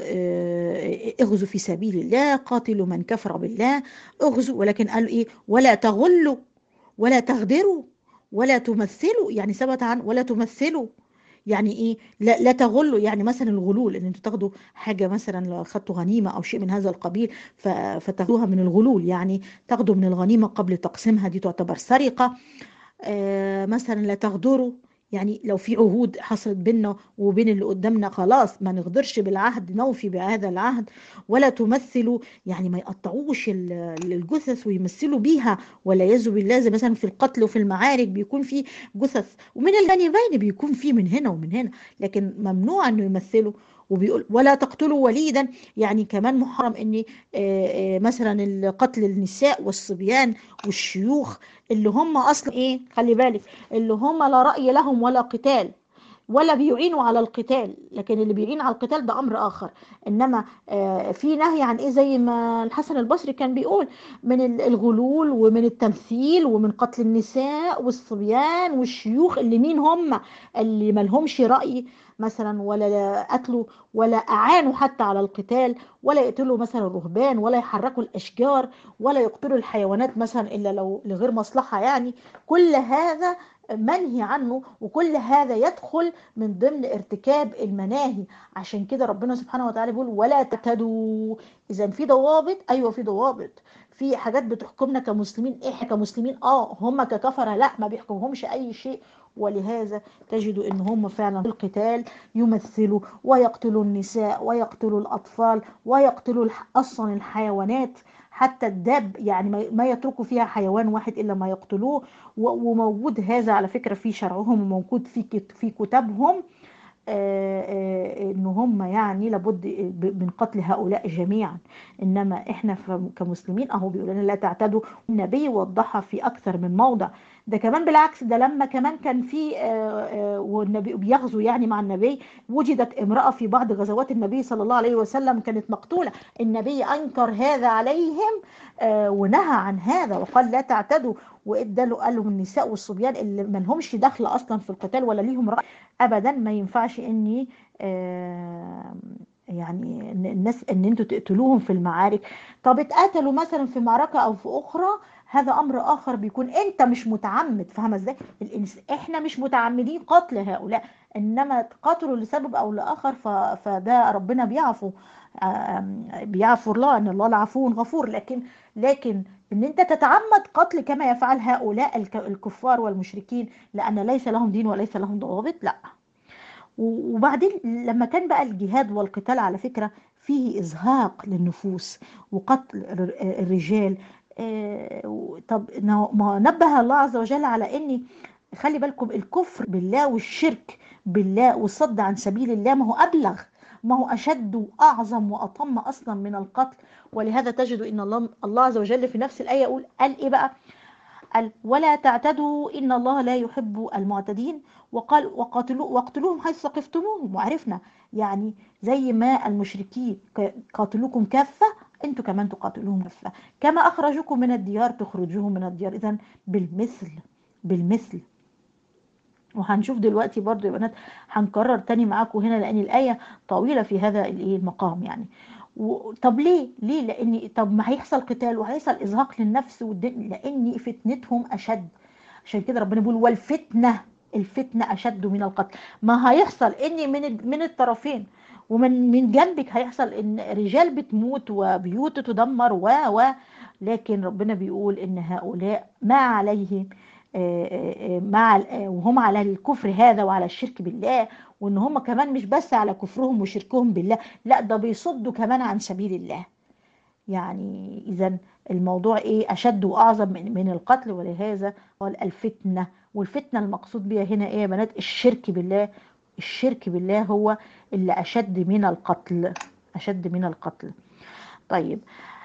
اغزوا في سبيل الله قاتلوا من كفر بالله اغزوا ولكن قالوا ايه ولا تغلوا ولا تغدروا ولا تمثلوا يعني ثبت عن ولا تمثلوا يعني ايه لا, لا تغلوا يعني مثلا الغلول ان انتوا تاخدوا حاجه مثلا لو خدتوا غنيمه او شيء من هذا القبيل فتاخدوها من الغلول يعني تاخدوا من الغنيمه قبل تقسيمها دي تعتبر سرقه آه مثلا لا تغدروا يعني لو في عهود حصلت بيننا وبين اللي قدامنا خلاص ما نغدرش بالعهد نوفي بهذا العهد ولا تمثلوا يعني ما يقطعوش الجثث ويمثلوا بيها ولا يزوا بالله زي مثلا في القتل وفي المعارك بيكون في جثث ومن الجانبين بيكون في من هنا ومن هنا لكن ممنوع انه يمثلوا وبيقول ولا تقتلوا وليدا يعني كمان محرم ان مثلا قتل النساء والصبيان والشيوخ اللي هم اصلا ايه خلي بالك اللي هم لا راي لهم ولا قتال ولا بيعينوا على القتال لكن اللي بيعين على القتال ده امر اخر انما في نهي عن ايه زي ما الحسن البصري كان بيقول من الغلول ومن التمثيل ومن قتل النساء والصبيان والشيوخ اللي مين هم اللي ملهمش راي مثلا ولا قتلوا ولا اعانوا حتى على القتال ولا يقتلوا مثلا الرهبان ولا يحركوا الاشجار ولا يقتلوا الحيوانات مثلا الا لو لغير مصلحه يعني كل هذا منهي عنه وكل هذا يدخل من ضمن ارتكاب المناهي عشان كده ربنا سبحانه وتعالى بيقول ولا تعتدوا اذا في ضوابط ايوه في ضوابط في حاجات بتحكمنا كمسلمين احنا كمسلمين اه هم ككفره لا ما بيحكمهمش اي شيء ولهذا تجد ان هم فعلا في القتال يمثلوا ويقتلوا النساء ويقتلوا الاطفال ويقتلوا اصلا الحيوانات حتى الداب يعني ما يتركوا فيها حيوان واحد الا ما يقتلوه وموجود هذا على فكره في شرعهم وموجود في في كتابهم ان هم يعني لابد من قتل هؤلاء جميعا انما احنا كمسلمين اهو بيقول لنا لا تعتدوا النبي وضحها في اكثر من موضع ده كمان بالعكس ده لما كمان كان في والنبي بيغزو يعني مع النبي وجدت امرأة في بعض غزوات النبي صلى الله عليه وسلم كانت مقتولة النبي أنكر هذا عليهم ونهى عن هذا وقال لا تعتدوا وادى له قال لهم النساء والصبيان اللي ما لهمش دخل اصلا في القتال ولا ليهم رأي ابدا ما ينفعش اني يعني ان الناس ان انتوا تقتلوهم في المعارك طب اتقتلوا مثلا في معركة او في اخرى هذا امر اخر بيكون انت مش متعمد فاهمه ازاي الإنس- احنا مش متعمدين قتل هؤلاء انما قتلوا لسبب او لاخر ف... فده ربنا بيعفو آم، بيعفو الله ان الله العفو غفور لكن لكن ان انت تتعمد قتل كما يفعل هؤلاء الك- الكفار والمشركين لان ليس لهم دين وليس لهم ضوابط لا و- وبعدين لما كان بقى الجهاد والقتال على فكرة فيه إزهاق للنفوس وقتل الر- الرجال آه، و- طب ن- ما نبه الله عز وجل على ان خلي بالكم الكفر بالله والشرك بالله والصد عن سبيل الله ما هو أبلغ ما هو أشد وأعظم وأطم أصلا من القتل ولهذا تجد إن الله الله عز وجل في نفس الآية يقول قال إيه بقى قال ولا تعتدوا إن الله لا يحب المعتدين وقال وقاتلوا واقتلوهم حيث ثقفتموهم وعرفنا يعني زي ما المشركين ك- قاتلوكم كافة انتوا كمان تقاتلوهم كافة كما أخرجوكم من الديار تخرجوهم من الديار إذا بالمثل بالمثل وهنشوف دلوقتي برضو يا بنات هنكرر تاني معاكم هنا لأن الآية طويلة في هذا الإيه المقام يعني و... طب ليه؟ ليه؟ لأن طب ما هيحصل قتال وهيحصل إزهاق للنفس والدين لأن فتنتهم أشد عشان كده ربنا بيقول والفتنة الفتنة أشد من القتل ما هيحصل إن من ال- من الطرفين ومن من جنبك هيحصل إن رجال بتموت وبيوت تدمر و و لكن ربنا بيقول إن هؤلاء ما عليهم آه، آه، آه، مع ال- آه، وهم على الكفر هذا وعلى الشرك بالله وان هم كمان مش بس على كفرهم وشركهم بالله لا ده بيصدوا كمان عن سبيل الله يعني اذا الموضوع ايه اشد واعظم من من القتل ولهذا قال الفتنه والفتنه المقصود بها هنا ايه يا بنات الشرك بالله الشرك بالله هو اللي اشد من القتل اشد من القتل طيب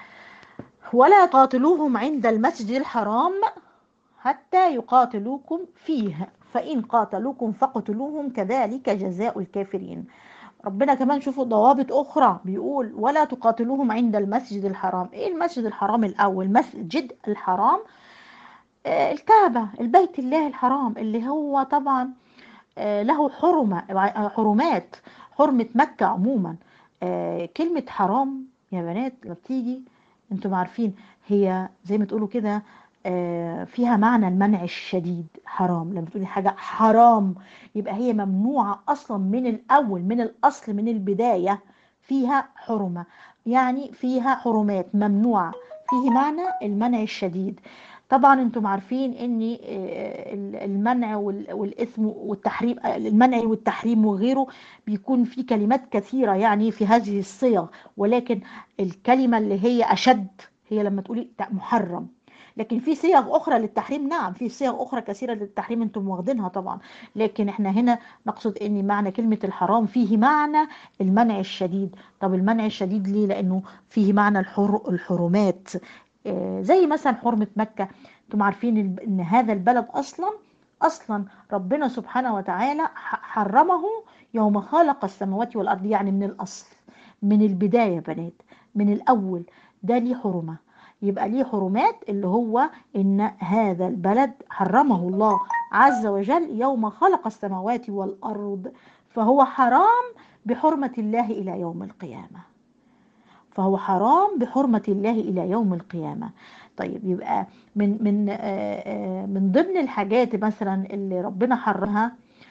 ولا قاتلوهم عند المسجد الحرام حتى يقاتلوكم فيه فإن قاتلوكم فاقتلوهم كذلك جزاء الكافرين ربنا كمان شوفوا ضوابط أخرى بيقول ولا تقاتلوهم عند المسجد الحرام إيه المسجد الحرام الأول مسجد الحرام آه، الكعبة البيت الله الحرام اللي هو طبعا آه، له حرمة آه، حرمات حرمة مكة عموما آه، كلمة حرام يا بنات لما بتيجي انتم عارفين هي زي ما تقولوا كده آه، فيها معنى المنع الشديد حرام لما تقولي حاجة حرام يبقى هي ممنوعة أصلا من الأول من الأصل من البداية فيها حرمة يعني فيها حرمات ممنوعة فيه معنى المنع الشديد طبعا انتم عارفين ان آه، المنع وال- والاثم والتحريم المنع والتحريم وغيره بيكون في كلمات كثيرة يعني في هذه الصيغ ولكن الكلمة اللي هي أشد هي لما تقولي محرم لكن في صيغ أخرى للتحريم نعم في صيغ أخرى كثيرة للتحريم أنتم واخدينها طبعا لكن احنا هنا نقصد أن معنى كلمة الحرام فيه معنى المنع الشديد طب المنع الشديد ليه لأنه فيه معنى الحر الحرمات آه، زي مثلا حرمة مكة انتم عارفين الب- ان هذا البلد اصلا اصلا ربنا سبحانه وتعالى ح- حرمه يوم خلق السماوات والارض يعني من الاصل من البداية يا بنات من الاول ده ليه حرمة يبقى ليه حرمات اللي هو ان هذا البلد حرمه الله عز وجل يوم خلق السماوات والارض فهو حرام بحرمة الله الى يوم القيامة فهو حرام بحرمة الله إلى يوم القيامة طيب يبقى من من آه، آه، من ضمن الحاجات مثلا اللي ربنا حرمها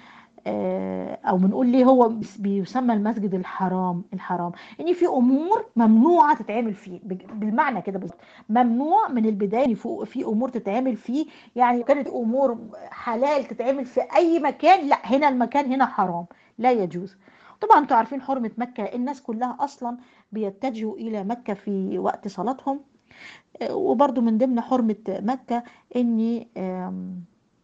آه، او بنقول ليه هو بس- بيسمى المسجد الحرام الحرام ان في امور ممنوعه تتعمل فيه بج- بالمعنى كده بالظبط ممنوع من البدايه إن في في امور تتعمل فيه يعني كانت امور حلال تتعمل في اي مكان لا هنا المكان هنا حرام لا يجوز طبعا انتوا عارفين حرمه مكه الناس كلها اصلا بيتجهوا الى مكه في وقت صلاتهم آه، وبرضو من ضمن حرمه مكه ان آم،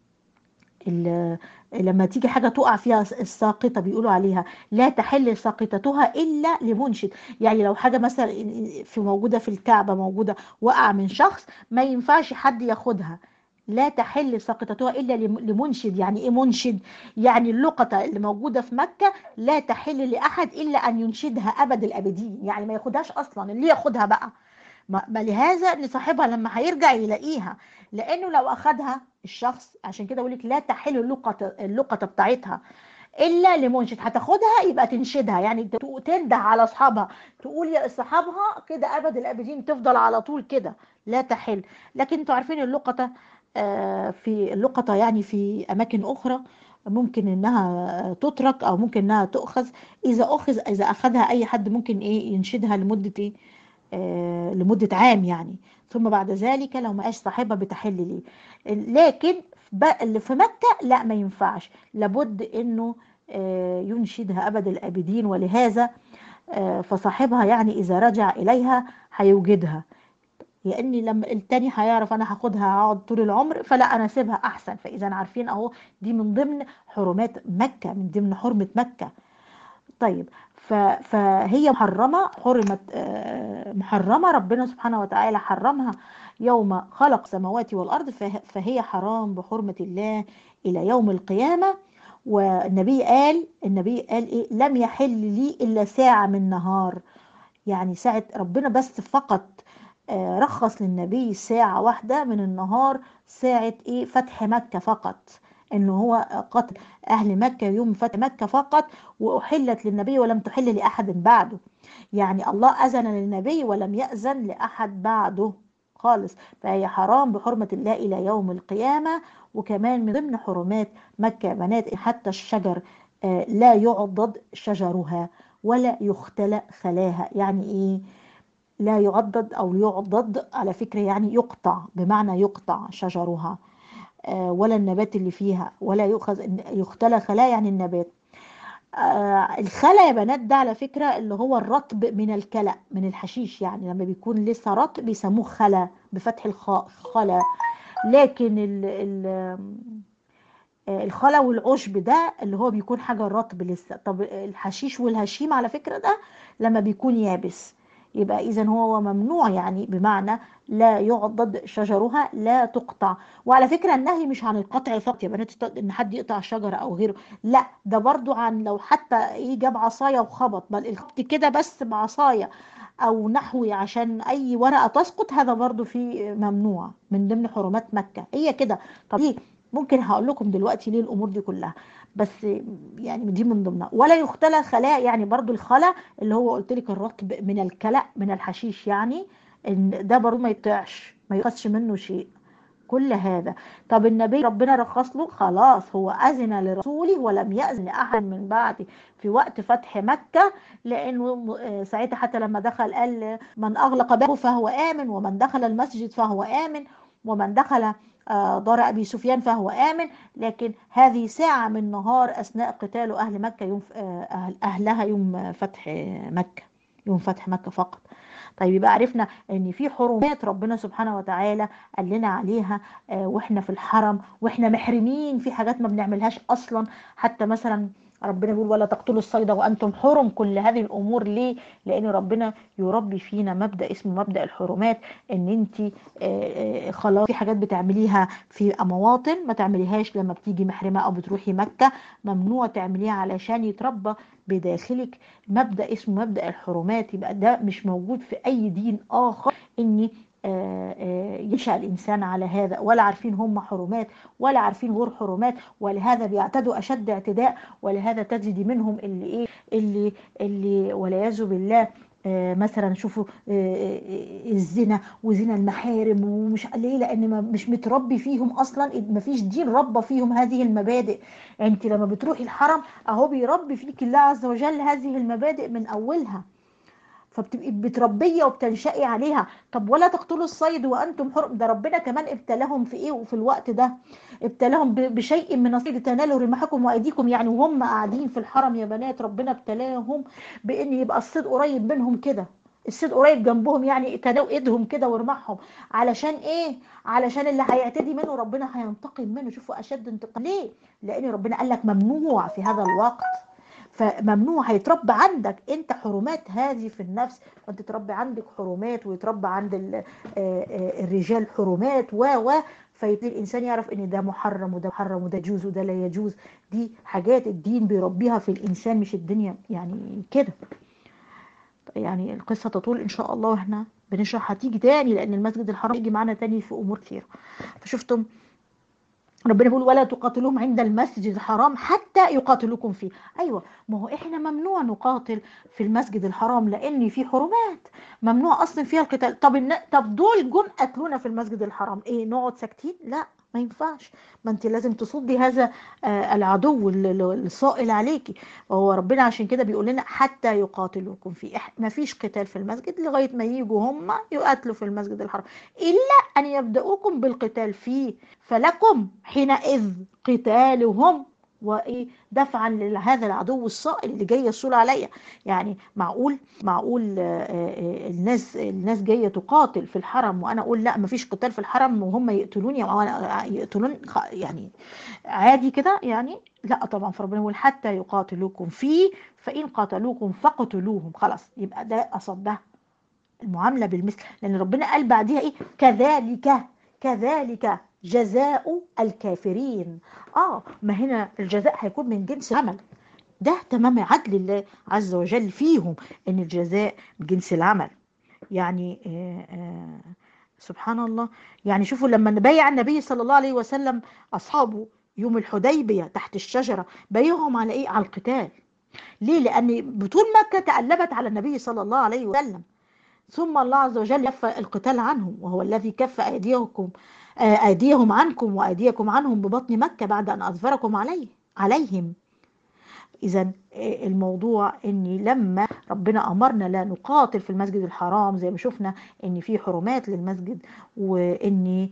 ال- لما تيجي حاجة تقع فيها الساقطة بيقولوا عليها لا تحل ساقطتها إلا لمنشد يعني لو حاجة مثلا في موجودة في الكعبة موجودة وقع من شخص ما ينفعش حد ياخدها لا تحل ساقطتها إلا لم- لمنشد يعني إيه منشد يعني اللقطة اللي موجودة في مكة لا تحل لأحد إلا أن ينشدها أبد الأبدين يعني ما ياخدهاش أصلا اللي ياخدها بقى ما ما لهذا ان صاحبها لما هيرجع يلاقيها لانه لو اخدها الشخص عشان كده بقول لك لا تحل اللقطه اللقطه بتاعتها الا لمنشد هتاخدها يبقى تنشدها يعني تنده على اصحابها تقول يا اصحابها كده ابد الابدين تفضل على طول كده لا تحل لكن انتوا عارفين اللقطه آه، في اللقطه يعني في اماكن اخرى ممكن انها تترك او ممكن انها تؤخذ اذا اخذ اذا اخذها اي حد ممكن ايه ينشدها لمده ايه آه لمده عام يعني ثم بعد ذلك لو ما قاش صاحبها بتحل ليه لكن اللي في مكه لا ما ينفعش لابد انه آه ينشدها ابد الابدين ولهذا آه فصاحبها يعني اذا رجع اليها هيوجدها لاني لما التاني هيعرف انا هاخدها هقعد طول العمر فلا انا اسيبها احسن فاذا عارفين اهو دي من ضمن حرمات مكه من ضمن حرمه مكه طيب فهي محرمه حرمت محرمه ربنا سبحانه وتعالى حرمها يوم خلق السماوات والارض فهي حرام بحرمه الله الى يوم القيامه والنبي قال النبي قال ايه لم يحل لي الا ساعه من نهار يعني ساعه ربنا بس فقط رخص للنبي ساعة واحدة من النهار ساعة ايه فتح مكة فقط انه هو قتل اهل مكة يوم فتح مكة فقط واحلت للنبي ولم تحل لاحد بعده يعني الله اذن للنبي ولم يأذن لاحد بعده خالص فهي حرام بحرمة الله الى يوم القيامة وكمان من ضمن حرمات مكة بنات حتى الشجر لا يعضد شجرها ولا يختلى خلاها يعني ايه لا يعضد أو يعضد على فكرة يعني يقطع بمعنى يقطع شجرها ولا النبات اللي فيها ولا يؤخذ يختلى خلا يعني النبات الخلا يا بنات ده على فكرة اللي هو الرطب من الكلى من الحشيش يعني لما بيكون لسه رطب بيسموه خلا بفتح الخاء خلا لكن ال ال الخلا والعشب ده اللي هو بيكون حاجة رطب لسه طب الحشيش والهشيم على فكرة ده لما بيكون يابس يبقى اذا هو ممنوع يعني بمعنى لا يعضد شجرها لا تقطع وعلى فكره النهي مش عن القطع فقط يا بنات ان حد يقطع شجره او غيره لا ده برضو عن لو حتى ايه جاب عصايه وخبط بل الخبط كده بس بعصايه او نحوي عشان اي ورقه تسقط هذا برضو في ممنوع من ضمن حرمات مكه هي كده طب ايه ممكن هقول لكم دلوقتي ليه الامور دي كلها بس يعني دي من ضمنها ولا يختلى خلاء يعني برضو الخلا اللي هو قلت لك الرطب من الكلأ من الحشيش يعني ان ده برضو ما يطيعش ما يقصش منه شيء كل هذا طب النبي ربنا رخص له خلاص هو أذن لرسوله ولم يأذن لأحد من بعده في وقت فتح مكة لأنه ساعتها حتى لما دخل قال من أغلق بابه فهو آمن ومن دخل المسجد فهو آمن ومن دخل دار أبي سفيان فهو آمن لكن هذه ساعة من نهار أثناء قتال أهل مكة يوم أهل أهلها يوم فتح مكة يوم فتح مكة فقط طيب يبقى عرفنا ان في حرمات ربنا سبحانه وتعالى قال لنا عليها واحنا في الحرم واحنا محرمين في حاجات ما بنعملهاش اصلا حتى مثلا ربنا بيقول ولا تقتلوا الصيد وانتم حرم كل هذه الامور ليه لان ربنا يربي فينا مبدا اسمه مبدا الحرمات ان انت خلاص في حاجات بتعمليها في مواطن ما تعمليهاش لما بتيجي محرمه او بتروحي مكه ممنوع تعمليها علشان يتربى بداخلك مبدا اسمه مبدا الحرمات يبقى ده مش موجود في اي دين اخر اني ينشأ الإنسان على هذا ولا عارفين هم حرمات ولا عارفين غير حرمات ولهذا بيعتدوا أشد اعتداء ولهذا تجد منهم اللي إيه اللي اللي والعياذ بالله آه مثلا شوفوا آه الزنا وزنا المحارم ومش ليه لان مش متربي فيهم اصلا ما فيش دين ربى فيهم هذه المبادئ انت لما بتروحي الحرم اهو بيربي فيك الله عز وجل هذه المبادئ من اولها فبتبقي بتربيه وبتنشئي عليها طب ولا تقتلوا الصيد وانتم حرم ده ربنا كمان ابتلاهم في ايه وفي الوقت ده ابتلاهم بشيء من الصيد تنالوا رماحكم وايديكم يعني وهم قاعدين في الحرم يا بنات ربنا ابتلاهم بان يبقى الصيد قريب منهم كده الصيد قريب جنبهم يعني تناوا ايدهم كده ورماحهم علشان ايه علشان اللي هيعتدي منه ربنا هينتقم منه شوفوا اشد انتقام ليه لان ربنا قال لك ممنوع في هذا الوقت فممنوع هيتربى عندك انت حرمات هذه في النفس وانت تربي عندك حرمات ويتربى عند الرجال حرمات و و فيبتدي الانسان يعرف ان ده محرم وده محرم وده يجوز وده لا يجوز دي حاجات الدين بيربيها في الانسان مش الدنيا يعني كده يعني القصه تطول ان شاء الله واحنا بنشرح هتيجي تاني لان المسجد الحرام يجي معانا تاني في امور كتير فشفتم ربنا بيقول ولا تقاتلوهم عند المسجد الحرام حتى يقاتلوكم فيه ايوه ما هو احنا ممنوع نقاتل في المسجد الحرام لان في حرمات ممنوع اصلا فيها القتال طب الن... طب دول جم قتلونا في المسجد الحرام ايه نقعد ساكتين لا ما ينفعش ما انت لازم تصدي هذا آه العدو الصائل عليكي وهو ربنا عشان كده بيقول لنا حتى يقاتلوكم فيه ما فيش قتال في المسجد لغايه ما يجوا هم يقاتلوا في المسجد الحرام الا ان يبداوكم بالقتال فيه فلكم حينئذ قتالهم وايه دفعا لهذا العدو الصائل اللي جاي يصول عليا يعني معقول معقول الناس الناس جايه تقاتل في الحرم وانا اقول لا مفيش قتال في الحرم وهم يقتلوني او يقتلون يعني عادي كده يعني لا طبعا فربنا يقول حتى يقاتلوكم فيه فان قاتلوكم فاقتلوهم خلاص يبقى ده قصد ده المعامله بالمثل لان ربنا قال بعديها ايه كذلك كذلك جزاء الكافرين اه ما هنا الجزاء هيكون من جنس العمل ده تمام عدل الله عز وجل فيهم ان الجزاء من جنس العمل يعني آآ آآ سبحان الله يعني شوفوا لما بايع النبي صلى الله عليه وسلم اصحابه يوم الحديبيه تحت الشجره بايعهم على ايه على القتال ليه لان بطول مكه تألبت على النبي صلى الله عليه وسلم ثم الله عز وجل كف القتال عنهم وهو الذي كف ايديكم ايديهم عنكم وايديكم عنهم ببطن مكه بعد ان اظفركم عليه عليهم اذا الموضوع ان لما ربنا امرنا لا نقاتل في المسجد الحرام زي ما شفنا ان في حرمات للمسجد وان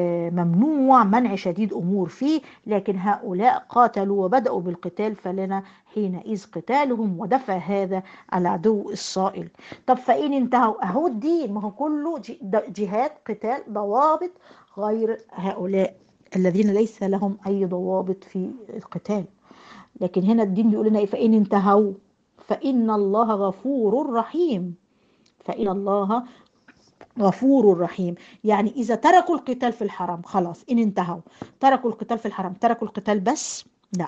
ممنوع منع شديد امور فيه لكن هؤلاء قاتلوا وبداوا بالقتال فلنا حينئذ قتالهم ودفع هذا العدو الصائل طب فان انتهوا اهو الدين ما هو كله جهاد قتال ضوابط غير هؤلاء الذين ليس لهم اي ضوابط في القتال لكن هنا الدين بيقول لنا ايه فان انتهوا فان الله غفور رحيم فان الله غفور رحيم يعني اذا تركوا القتال في الحرم خلاص ان انتهوا تركوا القتال في الحرم تركوا القتال بس لا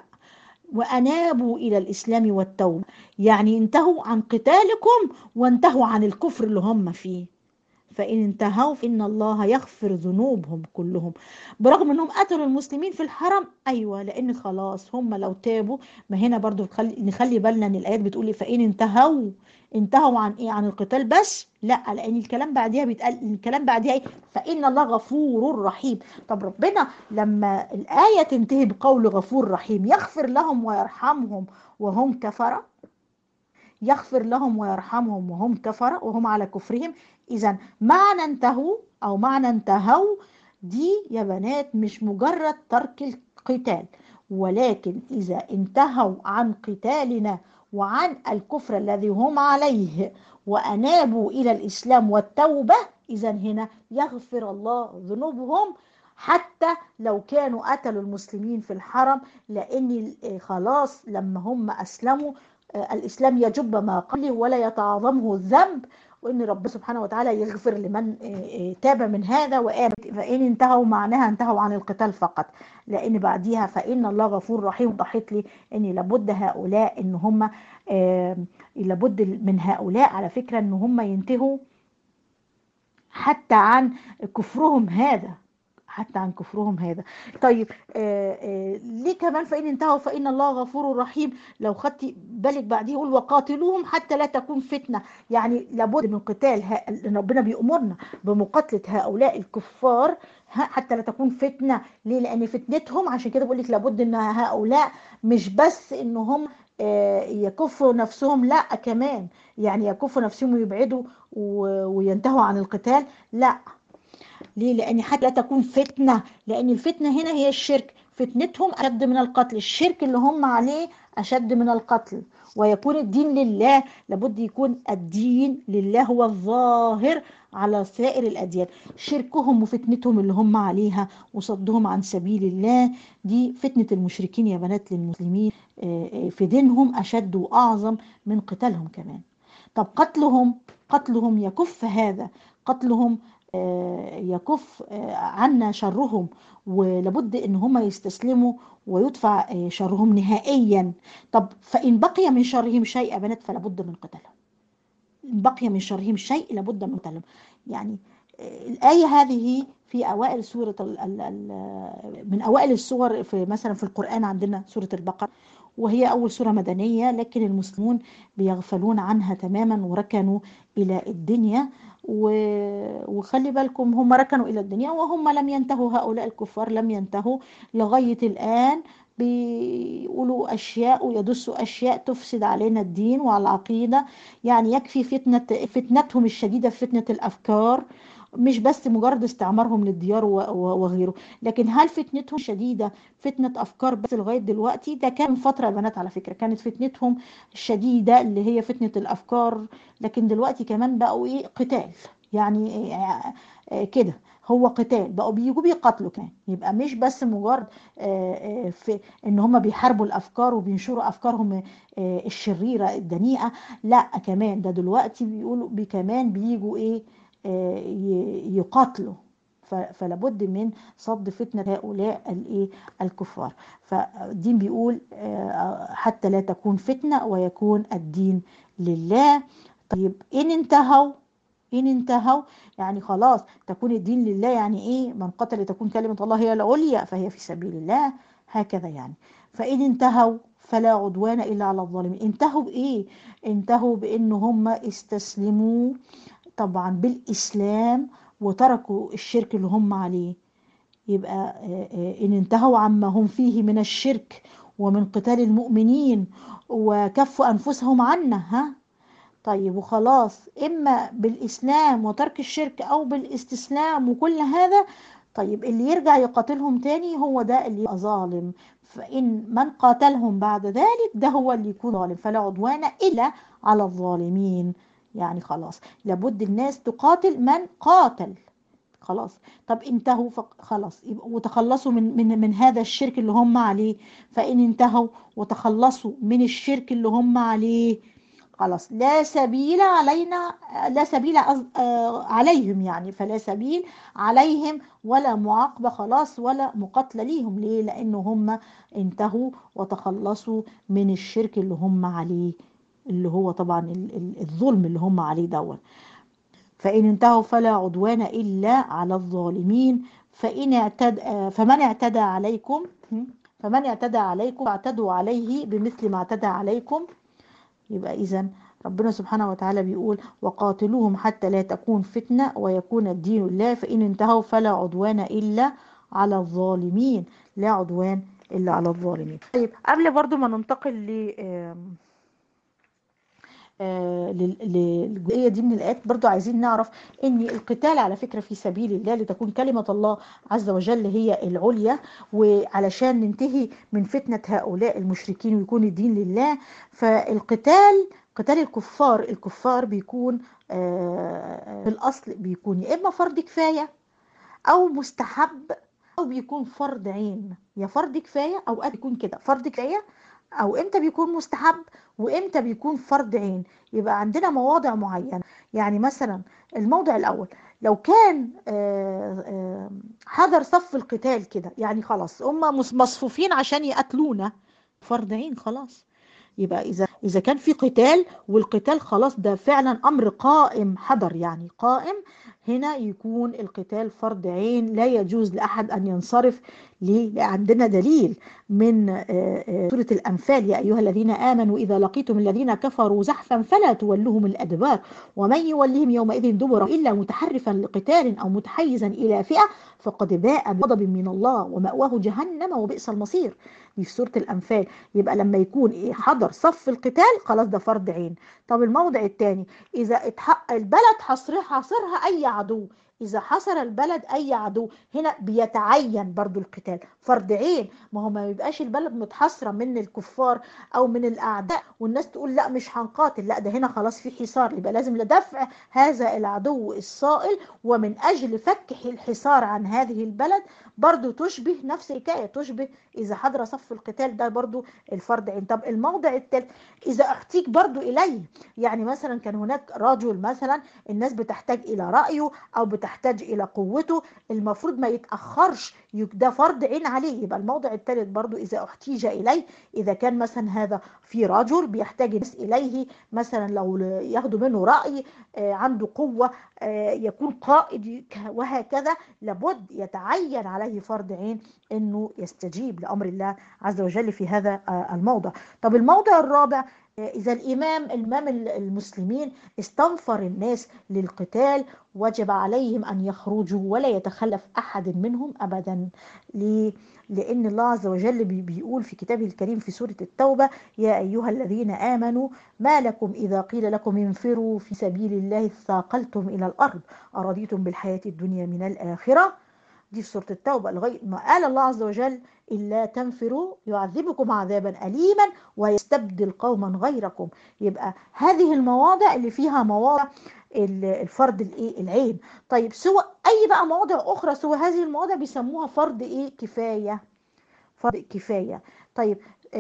وانابوا الى الاسلام والتوبه يعني انتهوا عن قتالكم وانتهوا عن الكفر اللي هم فيه فإن انتهوا فإن الله يغفر ذنوبهم كلهم برغم أنهم قتلوا المسلمين في الحرم أيوة لأن خلاص هم لو تابوا ما هنا برضو نخلي, نخلي بالنا أن الآيات بتقول فإن انتهوا انتهوا عن إيه عن القتال بس لا لأن الكلام بعديها بيتقال الكلام بعديها إيه فإن الله غفور رحيم طب ربنا لما الآية تنتهي بقول غفور رحيم يغفر لهم ويرحمهم وهم كفرة يغفر لهم ويرحمهم وهم كفرة وهم على كفرهم إذا معنى انتهوا أو معنى انتهوا دي يا بنات مش مجرد ترك القتال ولكن إذا انتهوا عن قتالنا وعن الكفر الذي هم عليه وأنابوا إلى الإسلام والتوبة إذا هنا يغفر الله ذنوبهم حتى لو كانوا قتلوا المسلمين في الحرم لأن خلاص لما هم أسلموا الإسلام يجب ما قبله ولا يتعاظمه الذنب وان رب سبحانه وتعالى يغفر لمن تاب من هذا وآمن فإن انتهوا معناها انتهوا عن القتال فقط لأن بعديها فإن الله غفور رحيم ضحت لي أن لابد هؤلاء أن هم لابد من هؤلاء على فكرة أن هم ينتهوا حتى عن كفرهم هذا حتى عن كفرهم هذا طيب آآ آآ ليه كمان فإن انتهوا فإن الله غفور رحيم لو خدتي بالك بعديه يقول وقاتلوهم حتى لا تكون فتنة يعني لابد من قتال ربنا بيأمرنا بمقاتلة هؤلاء الكفار حتى لا تكون فتنة ليه لأن فتنتهم عشان كده بقول لك لابد أن هؤلاء مش بس أن هم يكفوا نفسهم لا كمان يعني يكفوا نفسهم ويبعدوا وينتهوا عن القتال لا ليه لان حتى لا تكون فتنه لان الفتنه هنا هي الشرك فتنتهم اشد من القتل الشرك اللي هم عليه اشد من القتل ويكون الدين لله لابد يكون الدين لله هو الظاهر على سائر الاديان شركهم وفتنتهم اللي هم عليها وصدهم عن سبيل الله دي فتنه المشركين يا بنات للمسلمين في دينهم اشد واعظم من قتالهم كمان طب قتلهم قتلهم يكف هذا قتلهم يكف عنا شرهم ولابد ان هم يستسلموا ويدفع شرهم نهائيا طب فان بقي من شرهم شيء يا بنات فلا بد من قتالهم ان بقي من شرهم شيء لابد من قتالهم يعني الآية هذه في أوائل سورة ال ال ال من أوائل السور في مثلا في القرآن عندنا سورة البقرة وهي أول سورة مدنية لكن المسلمون بيغفلون عنها تماما وركنوا إلى الدنيا وخلي بالكم هم ركنوا إلى الدنيا وهم لم ينتهوا هؤلاء الكفار لم ينتهوا لغاية الآن بيقولوا أشياء ويدسوا أشياء تفسد علينا الدين وعلى العقيدة يعني يكفي فتنة فتنتهم الشديدة في فتنة الأفكار مش بس مجرد استعمارهم للديار وغيره لكن هل فتنتهم شديدة فتنة أفكار بس لغاية دلوقتي ده كان فترة يا بنات على فكرة كانت فتنتهم الشديدة اللي هي فتنة الأفكار لكن دلوقتي كمان بقوا إيه قتال يعني كده هو قتال بقوا بيجوا بيقاتلوا كمان يبقى مش بس مجرد في ان هم بيحاربوا الافكار وبينشروا افكارهم الشريره الدنيئه لا كمان ده دلوقتي بيقولوا بي كمان بيجوا ايه يقاتلوا فلابد من صد فتنة هؤلاء الايه الكفار فالدين بيقول حتى لا تكون فتنة ويكون الدين لله طيب إن انتهوا إن انتهوا يعني خلاص تكون الدين لله يعني إيه من قتل تكون كلمة الله هي العليا فهي في سبيل الله هكذا يعني فإن انتهوا فلا عدوان إلا على الظالمين انتهوا بإيه انتهوا بإن هم استسلموا طبعا بالإسلام وتركوا الشرك اللي هم عليه يبقى إن انتهوا عما هم فيه من الشرك ومن قتال المؤمنين وكفوا أنفسهم عنا ها طيب وخلاص إما بالإسلام وترك الشرك أو بالاستسلام وكل هذا طيب اللي يرجع يقاتلهم تاني هو ده اللي يبقى ظالم فإن من قاتلهم بعد ذلك ده هو اللي يكون ظالم فلا عدوان إلا على الظالمين يعني خلاص لابد الناس تقاتل من قاتل خلاص طب انتهوا خلاص وتخلصوا من من من هذا الشرك اللي هم عليه فإن انتهوا وتخلصوا من الشرك اللي هم عليه خلاص لا سبيل علينا لا سبيل عليهم يعني فلا سبيل عليهم ولا معاقبة خلاص ولا مقاتلة ليهم ليه لأنه هم انتهوا وتخلصوا من الشرك اللي هم عليه اللي هو طبعا الظلم اللي هم عليه دون فإن انتهوا فلا عدوان إلا على الظالمين فإن اعتدى فمن اعتدى عليكم فمن اعتدى عليكم فاعتدوا عليه بمثل ما اعتدى عليكم يبقى إذا ربنا سبحانه وتعالى بيقول وقاتلوهم حتى لا تكون فتنة ويكون الدين الله فإن انتهوا فلا عدوان إلا على الظالمين لا عدوان إلا على الظالمين طيب قبل برضو ما ننتقل ل للجزئيه دي من الايات برضو عايزين نعرف ان القتال على فكره في سبيل الله لتكون كلمه الله عز وجل هي العليا وعلشان ننتهي من فتنه هؤلاء المشركين ويكون الدين لله فالقتال قتال الكفار الكفار بيكون في الاصل بيكون يا اما فرض كفايه او مستحب او بيكون فرض عين يا فرض كفايه اوقات بيكون كده فرض كفايه او امتى بيكون مستحب وامتى بيكون فرض عين يبقى عندنا مواضع معينه يعني مثلا الموضع الاول لو كان حضر صف القتال كده يعني خلاص هم مصفوفين عشان يقتلونا فرض عين خلاص يبقى اذا اذا كان في قتال والقتال خلاص ده فعلا امر قائم حضر يعني قائم هنا يكون القتال فرض عين لا يجوز لأحد أن ينصرف ليه؟ عندنا دليل من سورة الأنفال يا أيها الذين آمنوا إذا لقيتم الذين كفروا زحفا فلا تولوهم الأدبار ومن يولهم يومئذ دبرا إلا متحرفا لقتال أو متحيزا إلى فئة فقد باء بغضب من الله ومأواه جهنم وبئس المصير دي في سورة الأنفال يبقى لما يكون حضر صف القتال خلاص ده فرض عين طب الموضع الثاني إذا اتحقق البلد حصرها حصرها أي عدو إذا حصر البلد أي عدو هنا بيتعين برضو القتال فرض عين ما هو ما يبقاش البلد متحصرة من الكفار أو من الأعداء والناس تقول لا مش هنقاتل لا ده هنا خلاص في حصار يبقى لازم لدفع هذا العدو الصائل ومن أجل فك الحصار عن هذه البلد برضو تشبه نفس الحكاية تشبه إذا حضر صف القتال ده برضو الفرض عين طب الموضع الثالث إذا احتيج برضو إليه يعني مثلا كان هناك رجل مثلا الناس بتحتاج إلى رأيه أو بتحتاج يحتاج الى قوته المفروض ما يتاخرش ده فرض عين عليه يبقى الموضع الثالث برضو اذا احتيج اليه اذا كان مثلا هذا في رجل بيحتاج الناس اليه مثلا لو ياخدوا منه راي عنده قوه يكون قائد وهكذا لابد يتعين عليه فرض عين انه يستجيب لامر الله عز وجل في هذا الموضع طب الموضع الرابع إذا الإمام الإمام المسلمين استنفر الناس للقتال وجب عليهم أن يخرجوا ولا يتخلف أحد منهم أبدا ليه؟ لأن الله عز وجل بيقول في كتابه الكريم في سورة التوبة يا أيها الذين آمنوا ما لكم إذا قيل لكم انفروا في سبيل الله ثاقلتم إلى الأرض أرضيتم بالحياة الدنيا من الآخرة دي في سورة التوبة لغاية ما قال الله عز وجل إلا تنفروا يعذبكم عذابا أليما ويستبدل قوما غيركم يبقى هذه المواضع اللي فيها مواضع الفرض الايه العين طيب سوى اي بقى مواضع اخرى سوى هذه المواضع بيسموها فرض ايه كفايه فرض كفايه طيب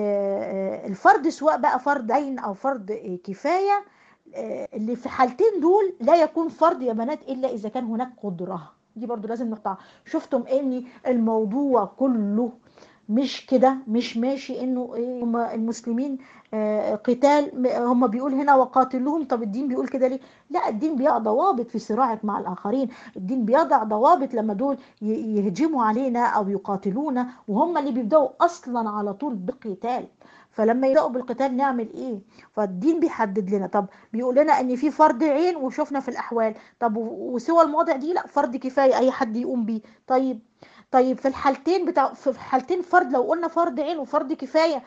آه الفرض سواء بقى فرض عين او فرض إيه كفايه آه اللي في حالتين دول لا يكون فرض يا بنات الا اذا كان هناك قدره دي برضو لازم نقطع شفتم ان الموضوع كله مش كده مش ماشي انه ايه هم المسلمين آه قتال هم بيقول هنا وقاتلوهم طب الدين بيقول كده ليه لا الدين بيضع ضوابط في صراعك مع الاخرين الدين بيضع ضوابط لما دول يهجموا علينا او يقاتلونا وهم اللي بيبداوا اصلا على طول بالقتال فلما يبداوا بالقتال نعمل ايه فالدين بيحدد لنا طب بيقول لنا ان في فرض عين وشفنا في الاحوال طب وسوى المواضع دي لا فرض كفايه اي حد يقوم بيه طيب طيب في الحالتين بتاع في حالتين فرض لو قلنا فرض عين وفرض كفايه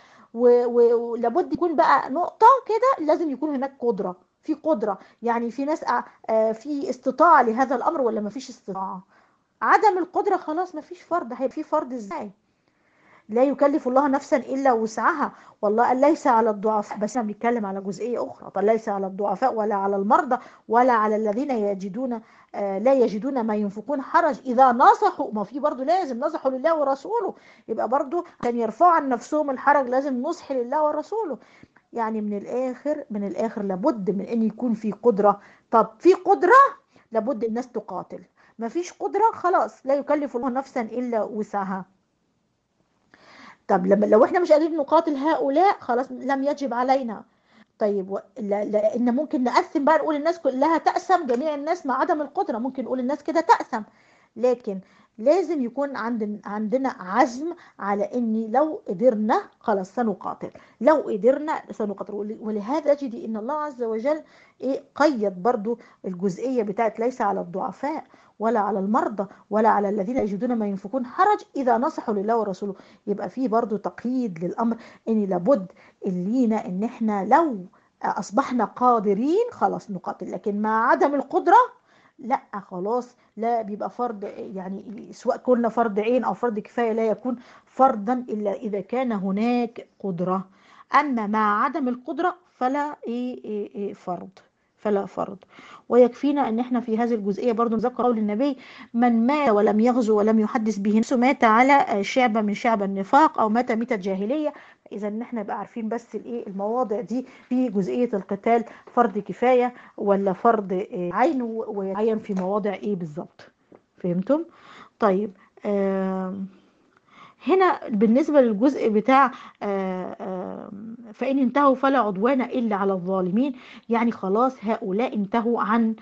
ولابد يكون بقى نقطه كده لازم يكون هناك قدره في قدره يعني في ناس في استطاعه لهذا الامر ولا ما فيش استطاعه عدم القدره خلاص ما فيش فرض هيبقى في فرض ازاي لا يكلف الله نفسا الا وسعها والله قال ليس على الضعفاء بس انا بنتكلم على جزئيه اخرى طب ليس على الضعفاء ولا على المرضى ولا على الذين يجدون آه لا يجدون ما ينفقون حرج اذا نصحوا ما في برضه لازم نصحوا لله ورسوله يبقى برضه عشان يرفعوا عن نفسهم الحرج لازم نصح لله ورسوله يعني من الاخر من الاخر لابد من ان يكون في قدره طب في قدره لابد الناس تقاتل ما فيش قدره خلاص لا يكلف الله نفسا الا وسعها طب لما لو احنا مش قادرين نقاتل هؤلاء خلاص لم يجب علينا طيب لان ممكن نقسم بقى نقول الناس كلها تأسم جميع الناس مع عدم القدرة ممكن نقول الناس كده تأسم لكن لازم يكون عند عندنا عزم على اني لو قدرنا خلاص سنقاتل لو قدرنا سنقاتل ولهذا تجد ان الله عز وجل ايه قيد برضو الجزئيه بتاعت ليس على الضعفاء ولا على المرضى ولا على الذين يجدون ما ينفقون حرج اذا نصحوا لله ورسوله يبقى في برضو تقييد للامر ان لابد لينا ان احنا لو اصبحنا قادرين خلاص نقاتل لكن مع عدم القدره لا خلاص لا بيبقى فرض يعني سواء كنا فرض عين او فرض كفايه لا يكون فرضا الا اذا كان هناك قدره اما مع عدم القدره فلا إيه إيه إيه فرض فلا فرض ويكفينا ان احنا في هذه الجزئيه برضو نذكر قول النبي من مات ولم يغزو ولم يحدث به نفسه مات على شعبه من شعب النفاق او مات ميته جاهليه اذا ان احنا نبقى عارفين بس الايه المواضع دي في جزئيه القتال فرض كفايه ولا فرض عين ويعين في مواضع ايه بالظبط فهمتم طيب آه هنا بالنسبة للجزء بتاع آآ آآ فإن انتهوا فلا عدوان إلا على الظالمين يعني خلاص هؤلاء انتهوا عن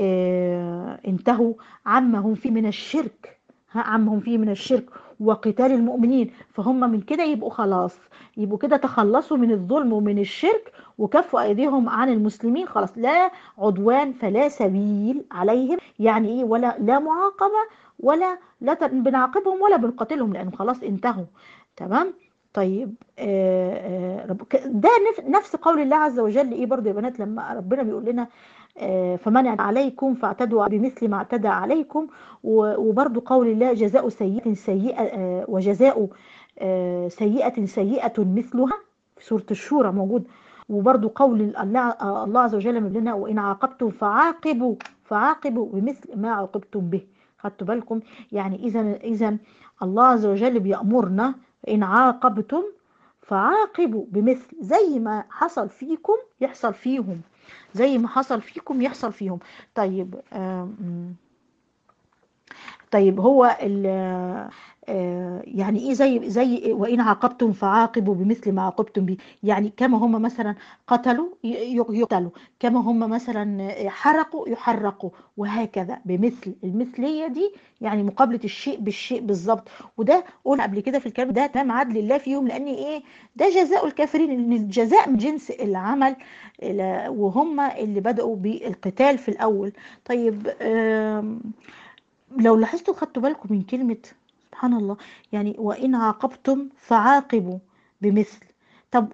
انتهوا عما هم فيه من الشرك عما هم فيه من الشرك وقتال المؤمنين فهم من كده يبقوا خلاص يبقوا كده تخلصوا من الظلم ومن الشرك وكفوا ايديهم عن المسلمين خلاص لا عدوان فلا سبيل عليهم يعني ايه ولا لا معاقبه ولا لا بنعاقبهم ولا بنقاتلهم لانهم خلاص انتهوا تمام طيب آآ آآ ده نفس قول الله عز وجل ايه برضه يا بنات لما ربنا بيقول لنا فمن عليكم فاعتدوا بمثل ما اعتدى عليكم وبرضه قول الله جزاء سيئة سيئة وجزاء سيئة سيئة مثلها في سورة الشورى موجود وبرضه قول الله الله عز وجل من لنا وإن عاقبتم فعاقبوا فعاقبوا بمثل ما عاقبتم به خدتوا بالكم يعني إذا إذا الله عز وجل بيأمرنا إن عاقبتم فعاقبوا بمثل زي ما حصل فيكم يحصل فيهم زي ما حصل فيكم يحصل فيهم طيب طيب هو ال آه، يعني ايه زي زي وان عاقبتم فعاقبوا بمثل ما عاقبتم به يعني كما هم مثلا قتلوا ي- ي- يقتلوا كما هم مثلا حرقوا يحرقوا وهكذا بمثل المثليه دي يعني مقابله الشيء بالشيء بالظبط وده قلنا قبل كده في الكلام ده تمام عدل الله فيهم لان ايه ده جزاء الكافرين ان الجزاء من جنس العمل ال- وهم اللي بدأوا بالقتال في الاول طيب آم، لو لاحظتوا خدتوا بالكم من كلمة سبحان الله يعني وإن عاقبتم فعاقبوا بمثل طب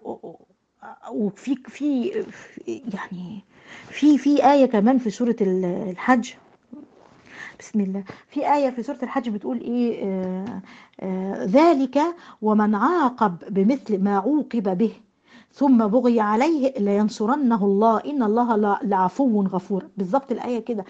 وفي في في- يعني في في آية كمان في سورة ال- الحج بسم الله في آية في سورة الحج بتقول إيه آه آه ذلك ومن عاقب بمثل ما عوقب به ثم بغي عليه لينصرنه الله إن الله لا- لعفو غفور بالظبط الآية كده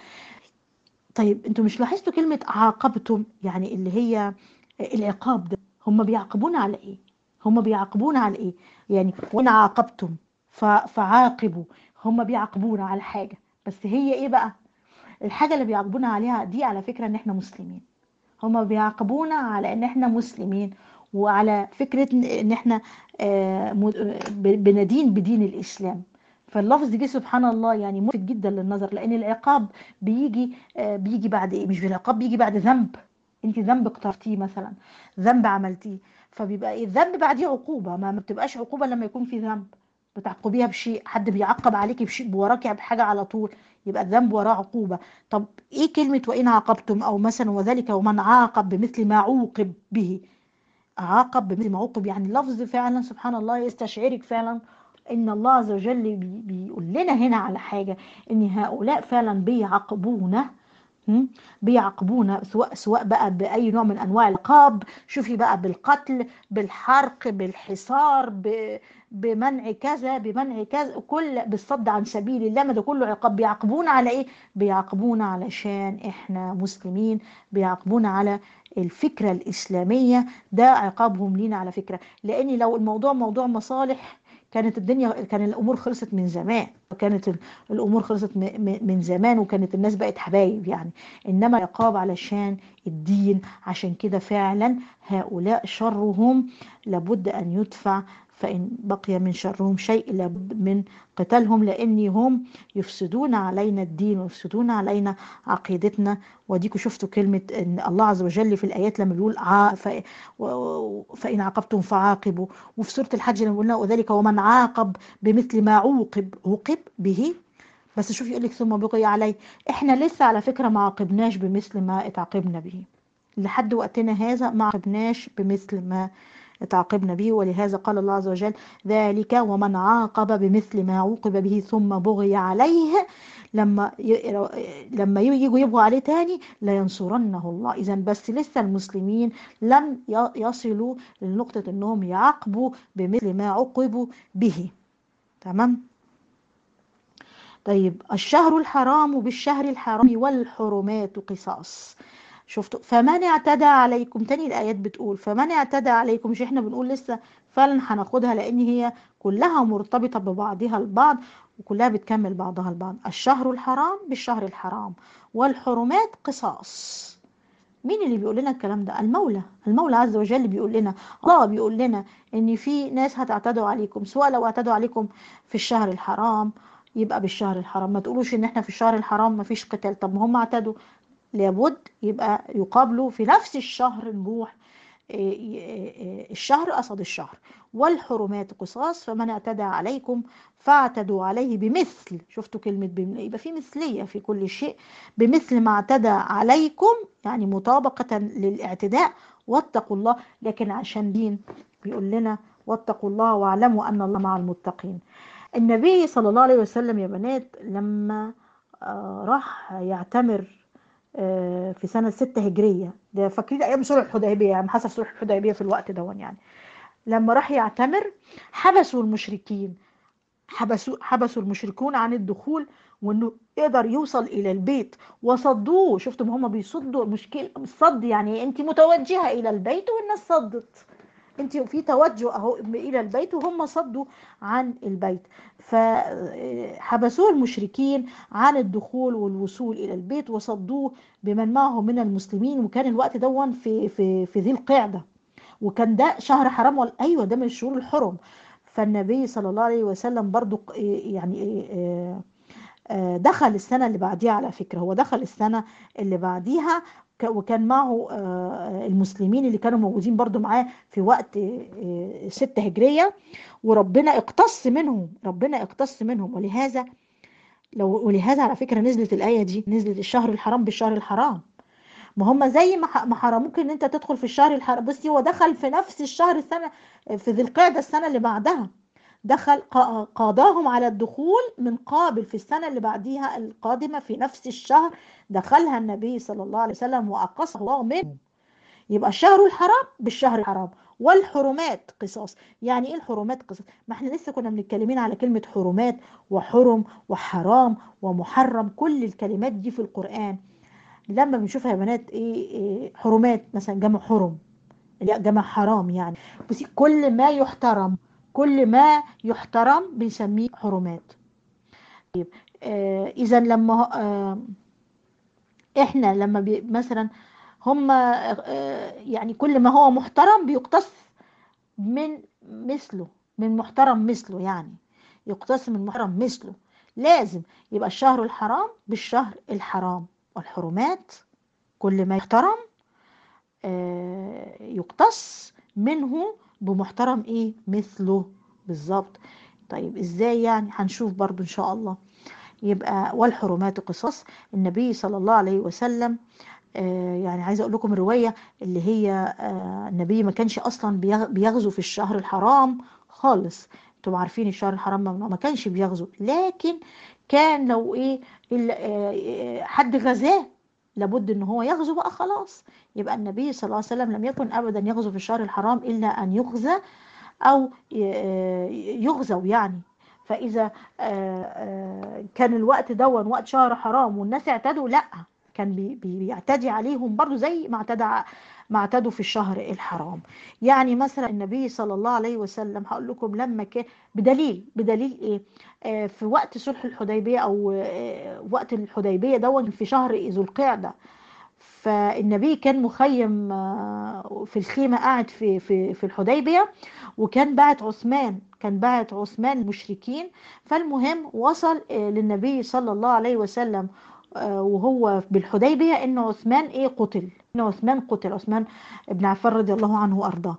طيب انتوا مش لاحظتوا كلمة عاقبتم يعني اللي هي العقاب ده هم بيعاقبونا على ايه هم بيعاقبونا على ايه يعني وان عاقبتم ف- فعاقبوا هم بيعاقبونا على حاجة بس هي ايه بقى الحاجة اللي بيعاقبونا عليها دي على فكرة ان احنا مسلمين هم بيعاقبونا على ان احنا مسلمين وعلى فكرة ان إن احنا آه، م- ب- بندين بدين الاسلام فاللفظ دي سبحان الله يعني ملفت جدا للنظر لان العقاب بيجي آه، بيجي بعد ايه مش بالعقاب بيجي بعد ذنب انت ذنب اقترفتيه مثلا ذنب عملتيه فبيبقى ايه الذنب بعديه عقوبة ما ما بتبقاش عقوبة لما يكون في ذنب بتعقبيها بشيء حد بيعقب عليكي بشيء وراكي بحاجة على طول يبقى الذنب وراه عقوبة طب ايه كلمة وإن عاقبتم أو مثلا وذلك ومن عاقب بمثل ما عوقب به عاقب بمثل ما عوقب يعني لفظ فعلا سبحان الله يستشعرك فعلا ان الله عز وجل بي بيقول لنا هنا على حاجة ان هؤلاء فعلا بيعاقبونا م? بيعاقبونا سواء سواء بقى باي نوع من انواع العقاب شوفي بقى بالقتل بالحرق بالحصار ب- بمنع كذا بمنع كذا كل بالصد عن سبيل الله ما ده كله عقاب بيعاقبونا على ايه بيعاقبونا علشان احنا مسلمين بيعاقبونا على الفكرة الإسلامية ده عقابهم لينا على فكرة لأن لو الموضوع موضوع مصالح كانت الدنيا كان الأمور خلصت من زمان كانت ال- الأمور خلصت م- م- من زمان وكانت الناس بقت حبايب يعني إنما عقاب علشان الدين عشان كده فعلا هؤلاء شرهم لابد أن يدفع فإن بقي من شرهم شيء لابد من قتالهم لأن هم يفسدون علينا الدين ويفسدون علينا عقيدتنا وديكوا شفتوا كلمة إن الله عز وجل في الآيات لما بيقول عا ف- و- فإن عاقبتم فعاقبوا وفي سورة الحج لما قلنا وذلك ومن عاقب بمثل ما عوقب عوقب به بس شوف يقول لك ثم بقي عليه احنا لسه على فكرة ما عاقبناش بمثل ما اتعاقبنا به لحد وقتنا هذا ما عاقبناش بمثل ما اتعاقبنا به ولهذا قال الله عز وجل ذلك ومن عاقب بمثل ما عوقب به ثم بغي عليه لما ي... لما يجوا يبغوا عليه تاني لينصرنه الله اذا بس لسه المسلمين لم ي- يصلوا لنقطة انهم يعاقبوا بمثل ما عوقبوا به تمام طيب الشهر الحرام بالشهر الحرام والحرمات قصاص شفتوا فمن اعتدى عليكم تاني الآيات بتقول فمن اعتدى عليكم مش احنا بنقول لسه فعلا هناخدها لأن هي كلها مرتبطة ببعضها البعض وكلها بتكمل بعضها البعض الشهر الحرام بالشهر الحرام والحرمات قصاص مين اللي بيقول لنا الكلام ده المولى المولى عز وجل بيقول لنا الله بيقول لنا ان في ناس هتعتدوا عليكم سواء لو اعتدوا عليكم في الشهر الحرام يبقى بالشهر الحرام ما تقولوش ان احنا في الشهر الحرام ما فيش قتال طب ما هم اعتدوا لابد يبقى يقابلوا في نفس الشهر نروح إيه إيه إيه الشهر قصد الشهر والحرمات قصاص فمن اعتدى عليكم فاعتدوا عليه بمثل شفتوا كلمة بم... يبقى في مثلية في كل شيء بمثل ما اعتدى عليكم يعني مطابقة للاعتداء واتقوا الله لكن عشان دين بيقول لنا واتقوا الله واعلموا أن الله مع المتقين النبي صلى الله عليه وسلم يا بنات لما آه، راح يعتمر آه، في سنة ستة هجرية ده فاكرين أيام صلح الحديبية يعني حصل صلح الحديبية في الوقت ده يعني لما راح يعتمر حبسوا المشركين حبسوا حبسوا المشركون عن الدخول وانه يقدر يوصل الى البيت وصدوه شفتم هم بيصدوا المشكله الصد يعني انت متوجهه الى البيت والناس صدت انت في توجه اهو الى البيت وهم صدوا عن البيت فحبسوه المشركين عن الدخول والوصول الى البيت وصدوه بمن معه من المسلمين وكان الوقت دون في في في ذي القعده وكان ده شهر حرام ولا ايوه ده من الشهور الحرم فالنبي صلى الله عليه وسلم برضو يعني دخل السنه اللي بعديها على فكره هو دخل السنه اللي بعديها وكان معه المسلمين اللي كانوا موجودين برضو معاه في وقت ستة هجرية وربنا اقتص منهم ربنا اقتص منهم ولهذا لو ولهذا على فكرة نزلت الآية دي نزلت الشهر الحرام بالشهر الحرام ما هم زي ما حرموك ان انت تدخل في الشهر الحرام بصي هو دخل في نفس الشهر السنة في ذي القعدة السنة اللي بعدها دخل قاضاهم على الدخول من قابل في السنة اللي بعديها القادمة في نفس الشهر دخلها النبي صلى الله عليه وسلم وأقصه الله منه يبقى الشهر الحرام بالشهر الحرام والحرمات قصاص يعني ايه الحرمات قصاص ما احنا لسه كنا بنتكلمين على كلمة حرمات وحرم وحرام ومحرم كل الكلمات دي في القرآن لما بنشوفها يا بنات ايه, إيه حرمات مثلا جمع حرم جمع حرام يعني بس كل ما يحترم كل ما يحترم بنسميه حرمات طيب آه اذا لما آه احنا لما بي مثلا هم آه يعني كل ما هو محترم بيقتص من مثله من محترم مثله يعني يقتص من محترم مثله لازم يبقى الشهر الحرام بالشهر الحرام والحرمات كل ما يحترم يقتص منه بمحترم ايه مثله بالظبط طيب ازاي يعني هنشوف برضو ان شاء الله يبقى والحرمات قصص النبي صلى الله عليه وسلم آه يعني عايزه اقول لكم الروايه اللي هي آه النبي ما كانش اصلا بيغزو في الشهر الحرام خالص انتم عارفين الشهر الحرام ما كانش بيغزو لكن كان لو ايه آه حد غزاه لابد ان هو يغزو بقى خلاص يبقى النبي صلى الله عليه وسلم لم يكن ابدا يغزو في الشهر الحرام الا ان يغزى او يغزوا يعني فاذا كان الوقت دون وقت شهر حرام والناس اعتدوا لا كان بيعتدي عليهم برضو زي ما اعتدى ما اعتدوا في الشهر الحرام يعني مثلا النبي صلى الله عليه وسلم هقول لكم لما كان بدليل بدليل ايه آه في وقت صلح الحديبيه او آه وقت الحديبيه دون في شهر ذو القعده فالنبي كان مخيم آه في الخيمه قاعد في في في الحديبيه وكان بعت عثمان كان بعت عثمان المشركين فالمهم وصل للنبي صلى الله عليه وسلم وهو بالحديبيه ان عثمان ايه قتل ان عثمان قتل عثمان بن عفان رضي الله عنه وارضاه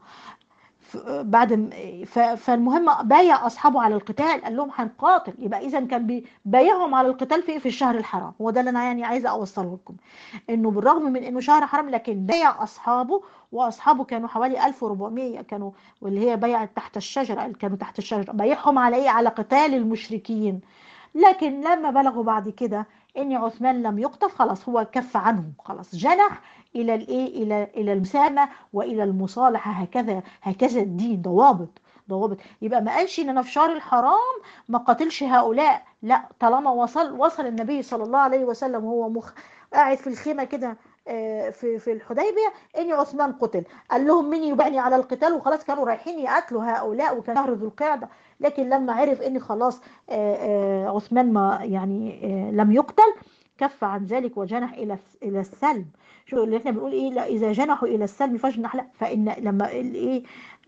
بعد فالمهم بايع اصحابه على القتال قال لهم هنقاتل يبقى اذا كان بايعهم على القتال في في الشهر الحرام هو ده اللي انا يعني عايزه اوصله لكم انه بالرغم من انه شهر حرام لكن بايع اصحابه واصحابه كانوا حوالي 1400 كانوا واللي هي بيعت تحت الشجره كانوا تحت الشجره بايعهم على ايه على قتال المشركين لكن لما بلغوا بعد كده ان عثمان لم يقتل خلاص هو كف عنهم خلاص جنح الى الايه الى الى المسامه والى المصالحه هكذا هكذا الدين ضوابط ضوابط يبقى ما قالش ان انا في شهر الحرام ما قاتلش هؤلاء لا طالما وصل وصل النبي صلى الله عليه وسلم وهو مخ قاعد في الخيمه كده في في الحديبيه ان عثمان قتل قال لهم مين يبعني على القتال وخلاص كانوا رايحين يقتلوا هؤلاء وكان شهر ذو القعده لكن لما عرف ان خلاص عثمان ما يعني لم يقتل كف عن ذلك وجنح الى الى السلم شو اللي احنا بنقول ايه لا اذا جنحوا الى السلم فاجنح لا فان لما ايه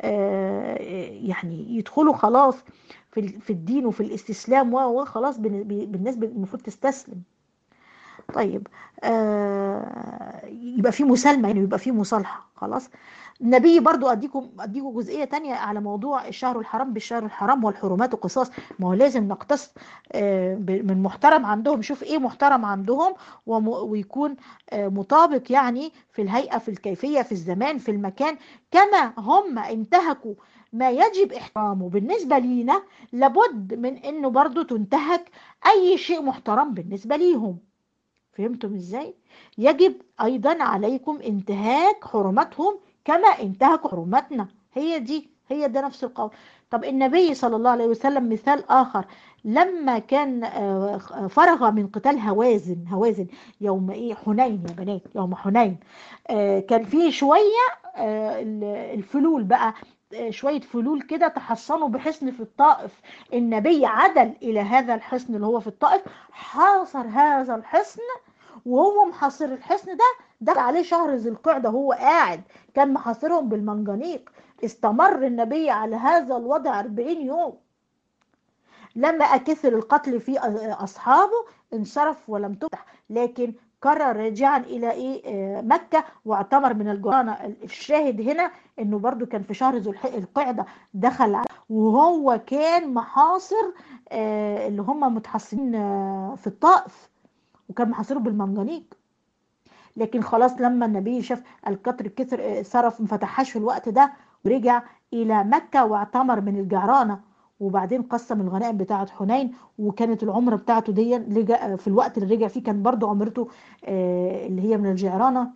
يعني يدخلوا خلاص في في الدين وفي الاستسلام وخلاص بالناس المفروض تستسلم طيب آه يبقى في مسالمه يعني يبقى في مصالحه خلاص النبي برضو اديكم اديكم جزئيه تانية على موضوع الشهر الحرام بالشهر الحرام والحرمات وقصاص ما هو لازم نقتص آه من محترم عندهم شوف ايه محترم عندهم ويكون آه مطابق يعني في الهيئه في الكيفيه في الزمان في المكان كما هم انتهكوا ما يجب احترامه بالنسبة لينا لابد من انه برضو تنتهك اي شيء محترم بالنسبة ليهم فهمتم ازاي يجب ايضا عليكم انتهاك حرمتهم كما انتهكوا حرمتنا هي دي هي ده نفس القول طب النبي صلى الله عليه وسلم مثال اخر لما كان فرغ من قتال هوازن هوازن يوم ايه حنين يا بنات يوم حنين كان في شويه الفلول بقى شوية فلول كده تحصنوا بحصن في الطائف النبي عدل إلى هذا الحصن اللي هو في الطائف حاصر هذا الحصن وهو محاصر الحصن ده دخل عليه شهر ذي القعدة هو قاعد كان محاصرهم بالمنجنيق استمر النبي على هذا الوضع 40 يوم لما كثر القتل في أصحابه انصرف ولم تفتح لكن قرر راجعا الى ايه مكه واعتمر من الجيران الشاهد هنا انه برضو كان في شهر ذو القعده دخل وهو كان محاصر اللي هم متحصنين في الطائف وكان محاصره بالمنجنيق لكن خلاص لما النبي شاف القطر كتر صرف ما فتحهاش في الوقت ده ورجع الى مكه واعتمر من الجعرانه وبعدين قسم الغنائم بتاعه حنين وكانت العمره بتاعته دي في الوقت اللي رجع فيه كان برضه عمرته اللي هي من الجعرانه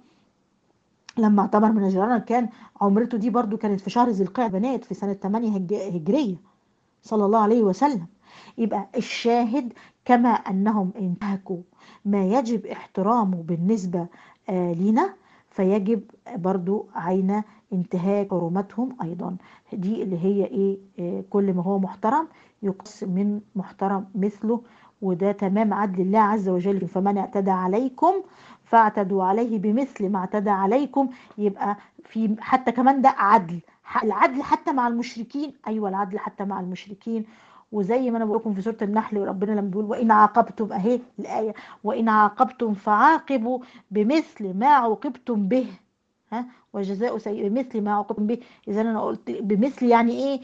لما اعتمر من الجعرانه كان عمرته دي برضه كانت في شهر ذي القعده بنات في سنه 8 هجريه صلى الله عليه وسلم يبقى الشاهد كما انهم انتهكوا ما يجب احترامه بالنسبه لنا فيجب برضو عين انتهاك حرمتهم ايضا دي اللي هي ايه, إيه كل ما هو محترم يقص من محترم مثله وده تمام عدل الله عز وجل فمن اعتدى عليكم فاعتدوا عليه بمثل ما اعتدى عليكم يبقى في حتى كمان ده عدل العدل حتى مع المشركين ايوه العدل حتى مع المشركين وزي ما انا بقول لكم في سوره النحل وربنا لما بيقول وان عاقبتم اهي الايه وان عاقبتم فعاقبوا بمثل ما عوقبتم به ها وجزاء سيء بمثل ما عوقبتم به اذا انا قلت بمثل يعني ايه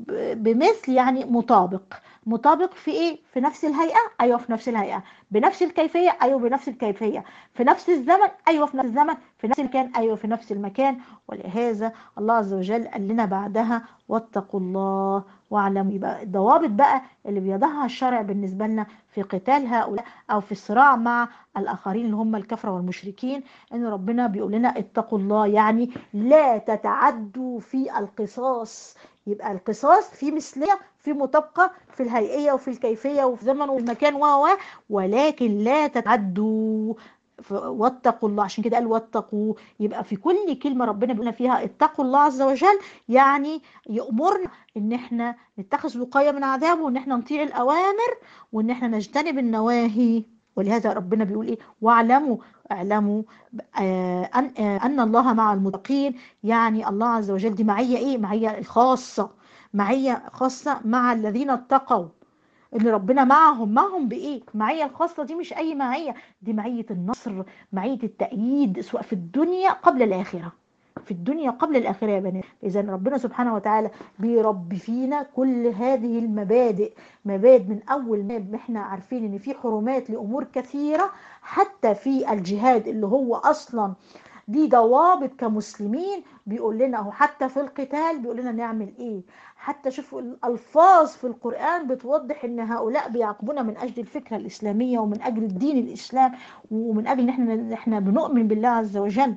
بمثل يعني مطابق مطابق في ايه في نفس الهيئه ايوه في نفس الهيئه بنفس الكيفيه ايوه بنفس الكيفيه في نفس الزمن ايوه في نفس الزمن في نفس المكان ايوه في نفس المكان ولهذا الله عز وجل قال لنا بعدها واتقوا الله واعلموا يبقى الضوابط بقى اللي بيضعها الشرع بالنسبه لنا في قتال هؤلاء او في الصراع مع الاخرين اللي هم الكفره والمشركين ان ربنا بيقول لنا اتقوا الله يعني لا تتعدوا في القصاص يبقى القصاص في مثليه في مطابقه في الهيئيه وفي الكيفيه وفي زمن والمكان و ولكن لا تتعدوا واتقوا الله عشان كده قال واتقوا يبقى في كل كلمه ربنا بيقول فيها اتقوا الله عز وجل يعني يامرنا ان احنا نتخذ وقايه من عذابه وان احنا نطيع الاوامر وان احنا نجتنب النواهي ولهذا ربنا بيقول ايه واعلموا اعلموا آه ان آه ان الله مع المتقين يعني الله عز وجل دي معيه ايه معيه خاصه معيه خاصه مع الذين اتقوا ان ربنا معهم معهم بايه معيه الخاصه دي مش اي معيه دي معيه النصر معيه التأييد سواء في الدنيا قبل الاخره في الدنيا قبل الآخرة يا بنات إذا ربنا سبحانه وتعالى بيربي فينا كل هذه المبادئ مبادئ من أول ما احنا عارفين إن في حرمات لأمور كثيرة حتى في الجهاد اللي هو أصلا دي ضوابط كمسلمين بيقول لنا اهو حتى في القتال بيقول لنا نعمل ايه حتى شوفوا الالفاظ في القران بتوضح ان هؤلاء بيعاقبونا من اجل الفكره الاسلاميه ومن اجل الدين الاسلام ومن اجل ان احنا احنا بنؤمن بالله عز وجل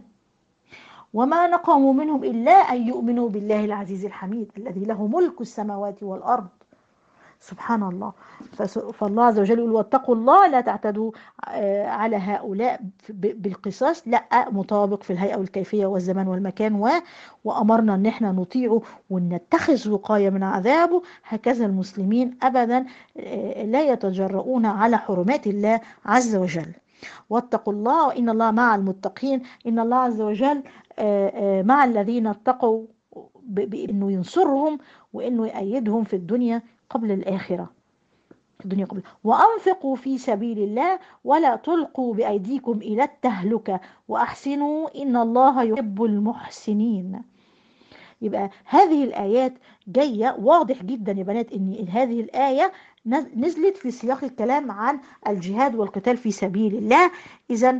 وما نقموا منهم الا ان يؤمنوا بالله العزيز الحميد الذي له ملك السماوات والارض سبحان الله فالله عز وجل يقول واتقوا الله لا تعتدوا على هؤلاء بالقصاص لا مطابق في الهيئة والكيفية والزمان والمكان و... وأمرنا أن احنا نطيعه وأن نتخذ وقاية من عذابه هكذا المسلمين أبدا لا يتجرؤون على حرمات الله عز وجل واتقوا الله وإن الله مع المتقين إن الله عز وجل مع الذين اتقوا بأنه ينصرهم وأنه يأيدهم في الدنيا قبل الآخرة الدنيا قبل وأنفقوا في سبيل الله ولا تلقوا بأيديكم إلى التهلكة وأحسنوا إن الله يحب المحسنين يبقى هذه الآيات جاية واضح جدا يا بنات إن هذه الآية نزلت في سياق الكلام عن الجهاد والقتال في سبيل الله إذا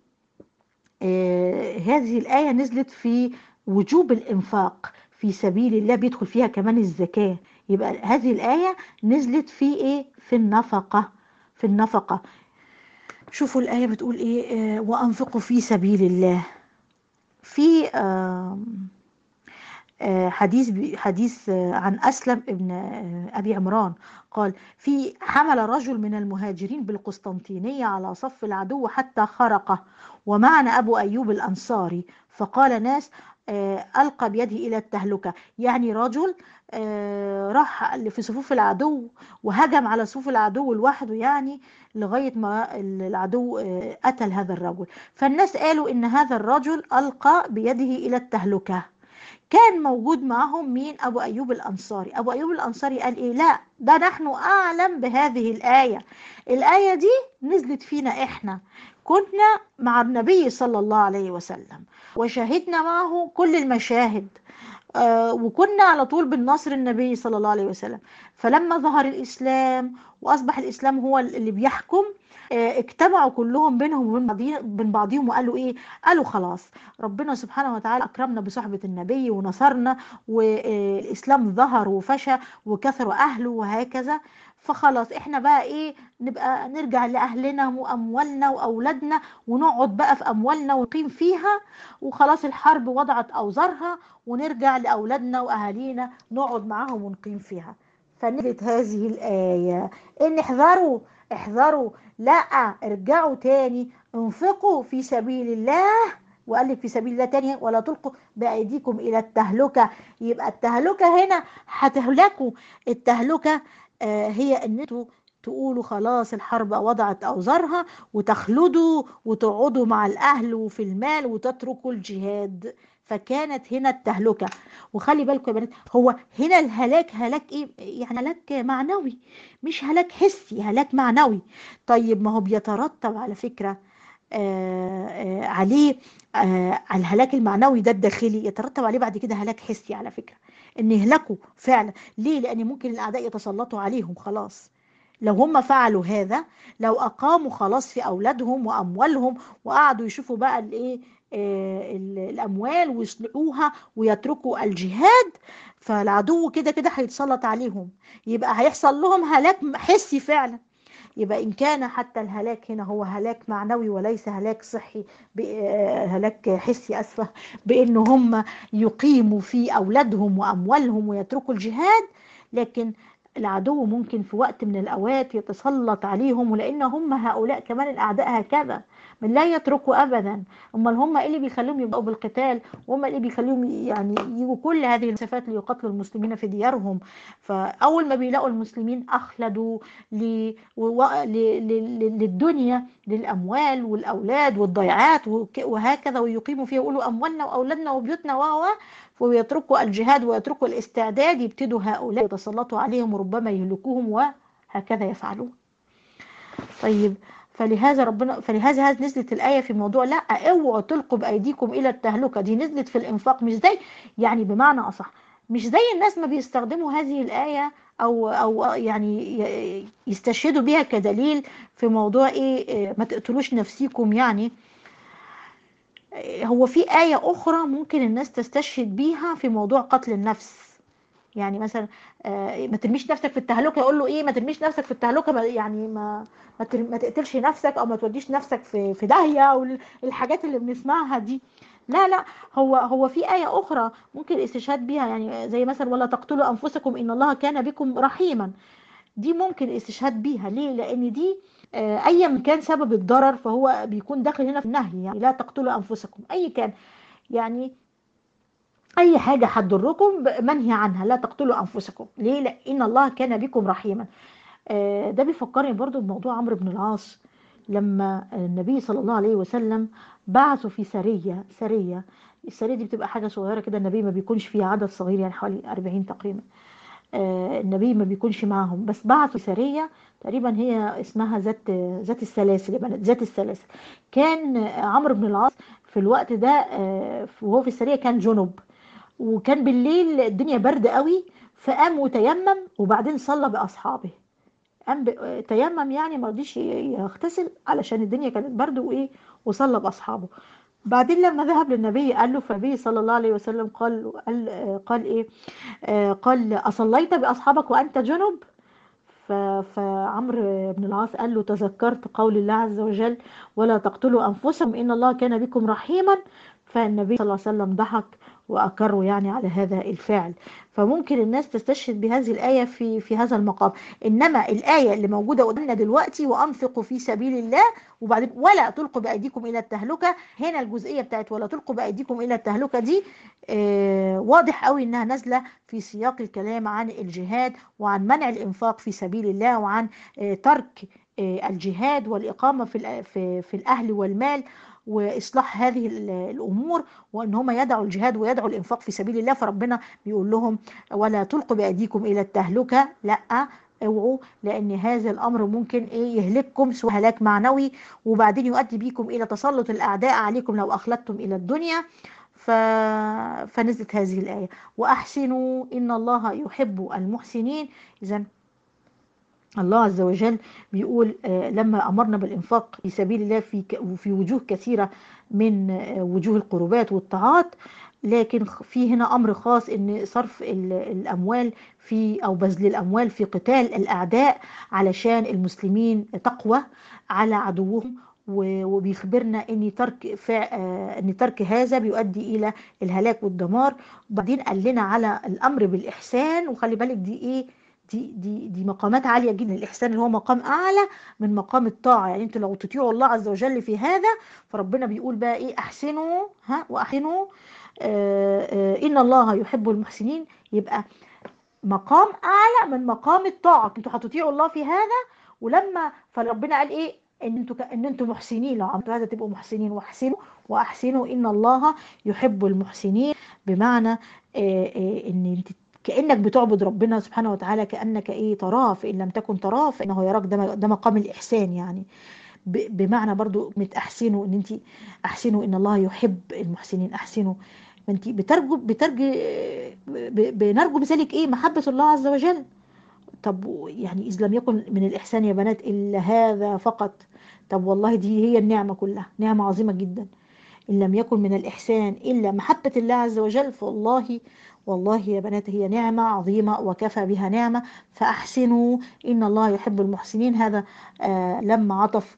آه هذه الآية نزلت في وجوب الإنفاق في سبيل الله بيدخل فيها كمان الزكاة يبقى هذه الآية نزلت في إيه في النفقة في النفقة شوفوا الآية بتقول إيه آه وأنفقوا في سبيل الله في آه آه حديث حديث عن أسلم ابن أبي عمران قال في حمل رجل من المهاجرين بالقسطنطينية على صف العدو حتى خرقه ومعنا أبو أيوب الأنصاري فقال ناس آه، ألقى بيده إلى التهلكة يعني رجل آه، راح في صفوف العدو وهجم على صفوف العدو لوحده يعني لغاية ما العدو آه، قتل هذا الرجل فالناس قالوا إن هذا الرجل ألقى بيده إلى التهلكة كان موجود معهم مين أبو أيوب الأنصاري أبو أيوب الأنصاري قال إيه لا ده نحن أعلم بهذه الآية الآية دي نزلت فينا إحنا كنا مع النبي صلى الله عليه وسلم وشهدنا معه كل المشاهد آه وكنا على طول بنناصر النبي صلى الله عليه وسلم فلما ظهر الإسلام وأصبح الإسلام هو اللي بيحكم آه اجتمعوا كلهم بينهم وبين بعضهم بين بعضهم وقالوا ايه قالوا خلاص ربنا سبحانه وتعالى اكرمنا بصحبه النبي ونصرنا والاسلام ظهر وفشى وكثروا اهله وهكذا فخلاص احنا بقى ايه نبقى نرجع لاهلنا واموالنا واولادنا ونقعد بقى في اموالنا ونقيم فيها وخلاص الحرب وضعت اوزارها ونرجع لاولادنا واهالينا نقعد معاهم ونقيم فيها فنزلت هذه الايه ان احذروا احذروا لا ارجعوا تاني انفقوا في سبيل الله وقال لك في سبيل الله تاني ولا تلقوا بايديكم الى التهلكه يبقى التهلكه هنا هتهلكوا التهلكه آه هي ان انتوا تقولوا خلاص الحرب وضعت اوزارها وتخلدوا وتقعدوا مع الاهل وفي المال وتتركوا الجهاد فكانت هنا التهلكه وخلي بالكم يا بنات هو هنا الهلاك هلاك ايه يعني هلاك معنوي مش هلاك حسي هلاك معنوي طيب ما هو بيترتب على فكره آه آه عليه آه على الهلاك المعنوي ده الداخلي يترتب عليه بعد كده هلاك حسي على فكره ان يهلكوا فعلا ليه لان ممكن الاعداء يتسلطوا عليهم خلاص لو هم فعلوا هذا لو اقاموا خلاص في اولادهم واموالهم وقعدوا يشوفوا بقى الايه الاموال ويصلحوها ويتركوا الجهاد فالعدو كده كده هيتسلط عليهم يبقى هيحصل لهم هلاك حسي فعلا يبقى إن كان حتى الهلاك هنا هو هلاك معنوي وليس هلاك صحي هلاك حسي أسفة بأن هم يقيموا في أولادهم وأموالهم ويتركوا الجهاد لكن العدو ممكن في وقت من الأوقات يتسلط عليهم ولأن هم هؤلاء كمان الأعداء هكذا من لا يتركوا ابدا امال هم ايه اللي بيخليهم يبقوا بالقتال وهم اللي بيخليهم يعني يجوا كل هذه المسافات ليقاتلوا المسلمين في ديارهم فاول ما بيلاقوا المسلمين اخلدوا ل... و... ل... ل... للدنيا للاموال والاولاد والضيعات وهكذا ويقيموا فيها يقولوا اموالنا واولادنا وبيوتنا و ويتركوا الجهاد ويتركوا الاستعداد يبتدوا هؤلاء يتسلطوا عليهم وربما يهلكوهم وهكذا يفعلون طيب فلهذا ربنا فلهذا هذه نزلت الآية في موضوع لا اوعوا تلقوا بأيديكم إلى التهلكة دي نزلت في الإنفاق مش زي يعني بمعنى أصح مش زي الناس ما بيستخدموا هذه الآية أو أو يعني يستشهدوا بها كدليل في موضوع إيه ما تقتلوش نفسيكم يعني هو في آية أخرى ممكن الناس تستشهد بيها في موضوع قتل النفس يعني مثلا ما ترميش نفسك في التهلكه يقول له ايه ما ترميش نفسك في التهلكه يعني ما ما, ما تقتلش نفسك او ما توديش نفسك في في داهيه او الحاجات اللي بنسمعها دي لا لا هو هو في آية أخرى ممكن الاستشهاد بيها يعني زي مثلا ولا تقتلوا أنفسكم إن الله كان بكم رحيما دي ممكن الاستشهاد بيها ليه؟ لأن دي أيا كان سبب الضرر فهو بيكون داخل هنا في النهي يعني لا تقتلوا أنفسكم أي كان يعني اي حاجه هتضركم منهي عنها لا تقتلوا انفسكم ليه لان الله كان بكم رحيما آه ده بيفكرني برضو بموضوع عمرو بن العاص لما النبي صلى الله عليه وسلم بعثوا في سريه سريه السريه دي بتبقى حاجه صغيره كده النبي ما بيكونش فيها عدد صغير يعني حوالي 40 تقريبا آه النبي ما بيكونش معاهم بس بعثوا سريه تقريبا هي اسمها ذات ذات السلاسل يا بنات ذات السلاسل كان عمرو بن العاص في الوقت ده آه وهو في السريه كان جنب وكان بالليل الدنيا برد قوي فقام وتيمم وبعدين صلى باصحابه قام تيمم يعني ما رضيش يغتسل علشان الدنيا كانت برد وايه وصلى باصحابه بعدين لما ذهب للنبي قال له فالنبي صلى الله عليه وسلم قال قال قال ايه آه قال اصليت باصحابك وانت جنب فعمرو بن العاص قال له تذكرت قول الله عز وجل ولا تقتلوا انفسكم ان الله كان بكم رحيما فالنبي صلى الله عليه وسلم ضحك وأقروا يعني على هذا الفعل فممكن الناس تستشهد بهذه الآية في في هذا المقام إنما الآية اللي موجودة قدامنا دلوقتي وأنفقوا في سبيل الله وبعدين ولا تلقوا بأيديكم إلى التهلكة هنا الجزئية بتاعت ولا تلقوا بأيديكم إلى التهلكة دي آه واضح قوي إنها نازلة في سياق الكلام عن الجهاد وعن منع الإنفاق في سبيل الله وعن آه ترك آه الجهاد والإقامة في في في الأهل والمال واصلاح هذه الامور وان هم يدعوا الجهاد ويدعوا الانفاق في سبيل الله فربنا بيقول لهم ولا تلقوا بايديكم الى التهلكه لا اوعوا لان هذا الامر ممكن ايه يهلككم سوء هلاك معنوي وبعدين يؤدي بيكم الى تسلط الاعداء عليكم لو اخلدتم الى الدنيا ف... فنزلت هذه الايه واحسنوا ان الله يحب المحسنين اذا الله عز وجل بيقول لما أمرنا بالإنفاق في سبيل الله في في وجوه كثيرة من وجوه القربات والطاعات لكن في هنا أمر خاص إن صرف الأموال في أو بذل الأموال في قتال الأعداء علشان المسلمين تقوى على عدوهم وبيخبرنا ان ترك ان ترك هذا بيؤدي الى الهلاك والدمار وبعدين قال لنا على الامر بالاحسان وخلي بالك دي ايه دي دي دي مقامات عاليه جدا الاحسان اللي هو مقام اعلى من مقام الطاعه يعني انتوا لو تطيعوا الله عز وجل في هذا فربنا بيقول بقى ايه احسنوا ها واحسنوا آه آه ان الله يحب المحسنين يبقى مقام اعلى من مقام الطاعه انتوا هتطيعوا الله في هذا ولما فربنا قال ايه ان انتوا ان انتوا محسنين لو عملتوا هذا تبقوا محسنين واحسنوا واحسنوا ان الله يحب المحسنين بمعنى آه ان انت كانك بتعبد ربنا سبحانه وتعالى كانك ايه تراه فان لم تكن تراه فانه يراك ده ده مقام الاحسان يعني بمعنى برضو احسنوا ان انت احسنوا ان الله يحب المحسنين احسنوا انت بترجو بترجي بنرجو بذلك ايه محبه الله عز وجل طب يعني اذا لم يكن من الاحسان يا بنات الا هذا فقط طب والله دي هي النعمه كلها نعمه عظيمه جدا ان لم يكن من الاحسان الا محبه الله عز وجل فوالله والله يا بنات هي نعمة عظيمة وكفى بها نعمة فأحسنوا إن الله يحب المحسنين هذا آه لما عطف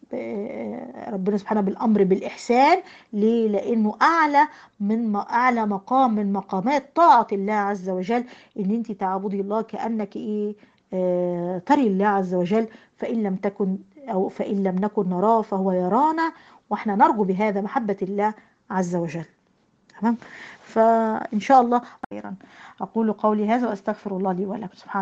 آه ربنا سبحانه بالأمر بالإحسان ليه لأنه أعلى من أعلى مقام من مقامات طاعة الله عز وجل إن أنت تعبدي الله كأنك إيه آه تري الله عز وجل فإن لم تكن أو فإن لم نكن نراه فهو يرانا واحنا نرجو بهذا محبة الله عز وجل تمام فإن شاء الله خيرا أقول قولي هذا وأستغفر الله لي ولكم سبحانه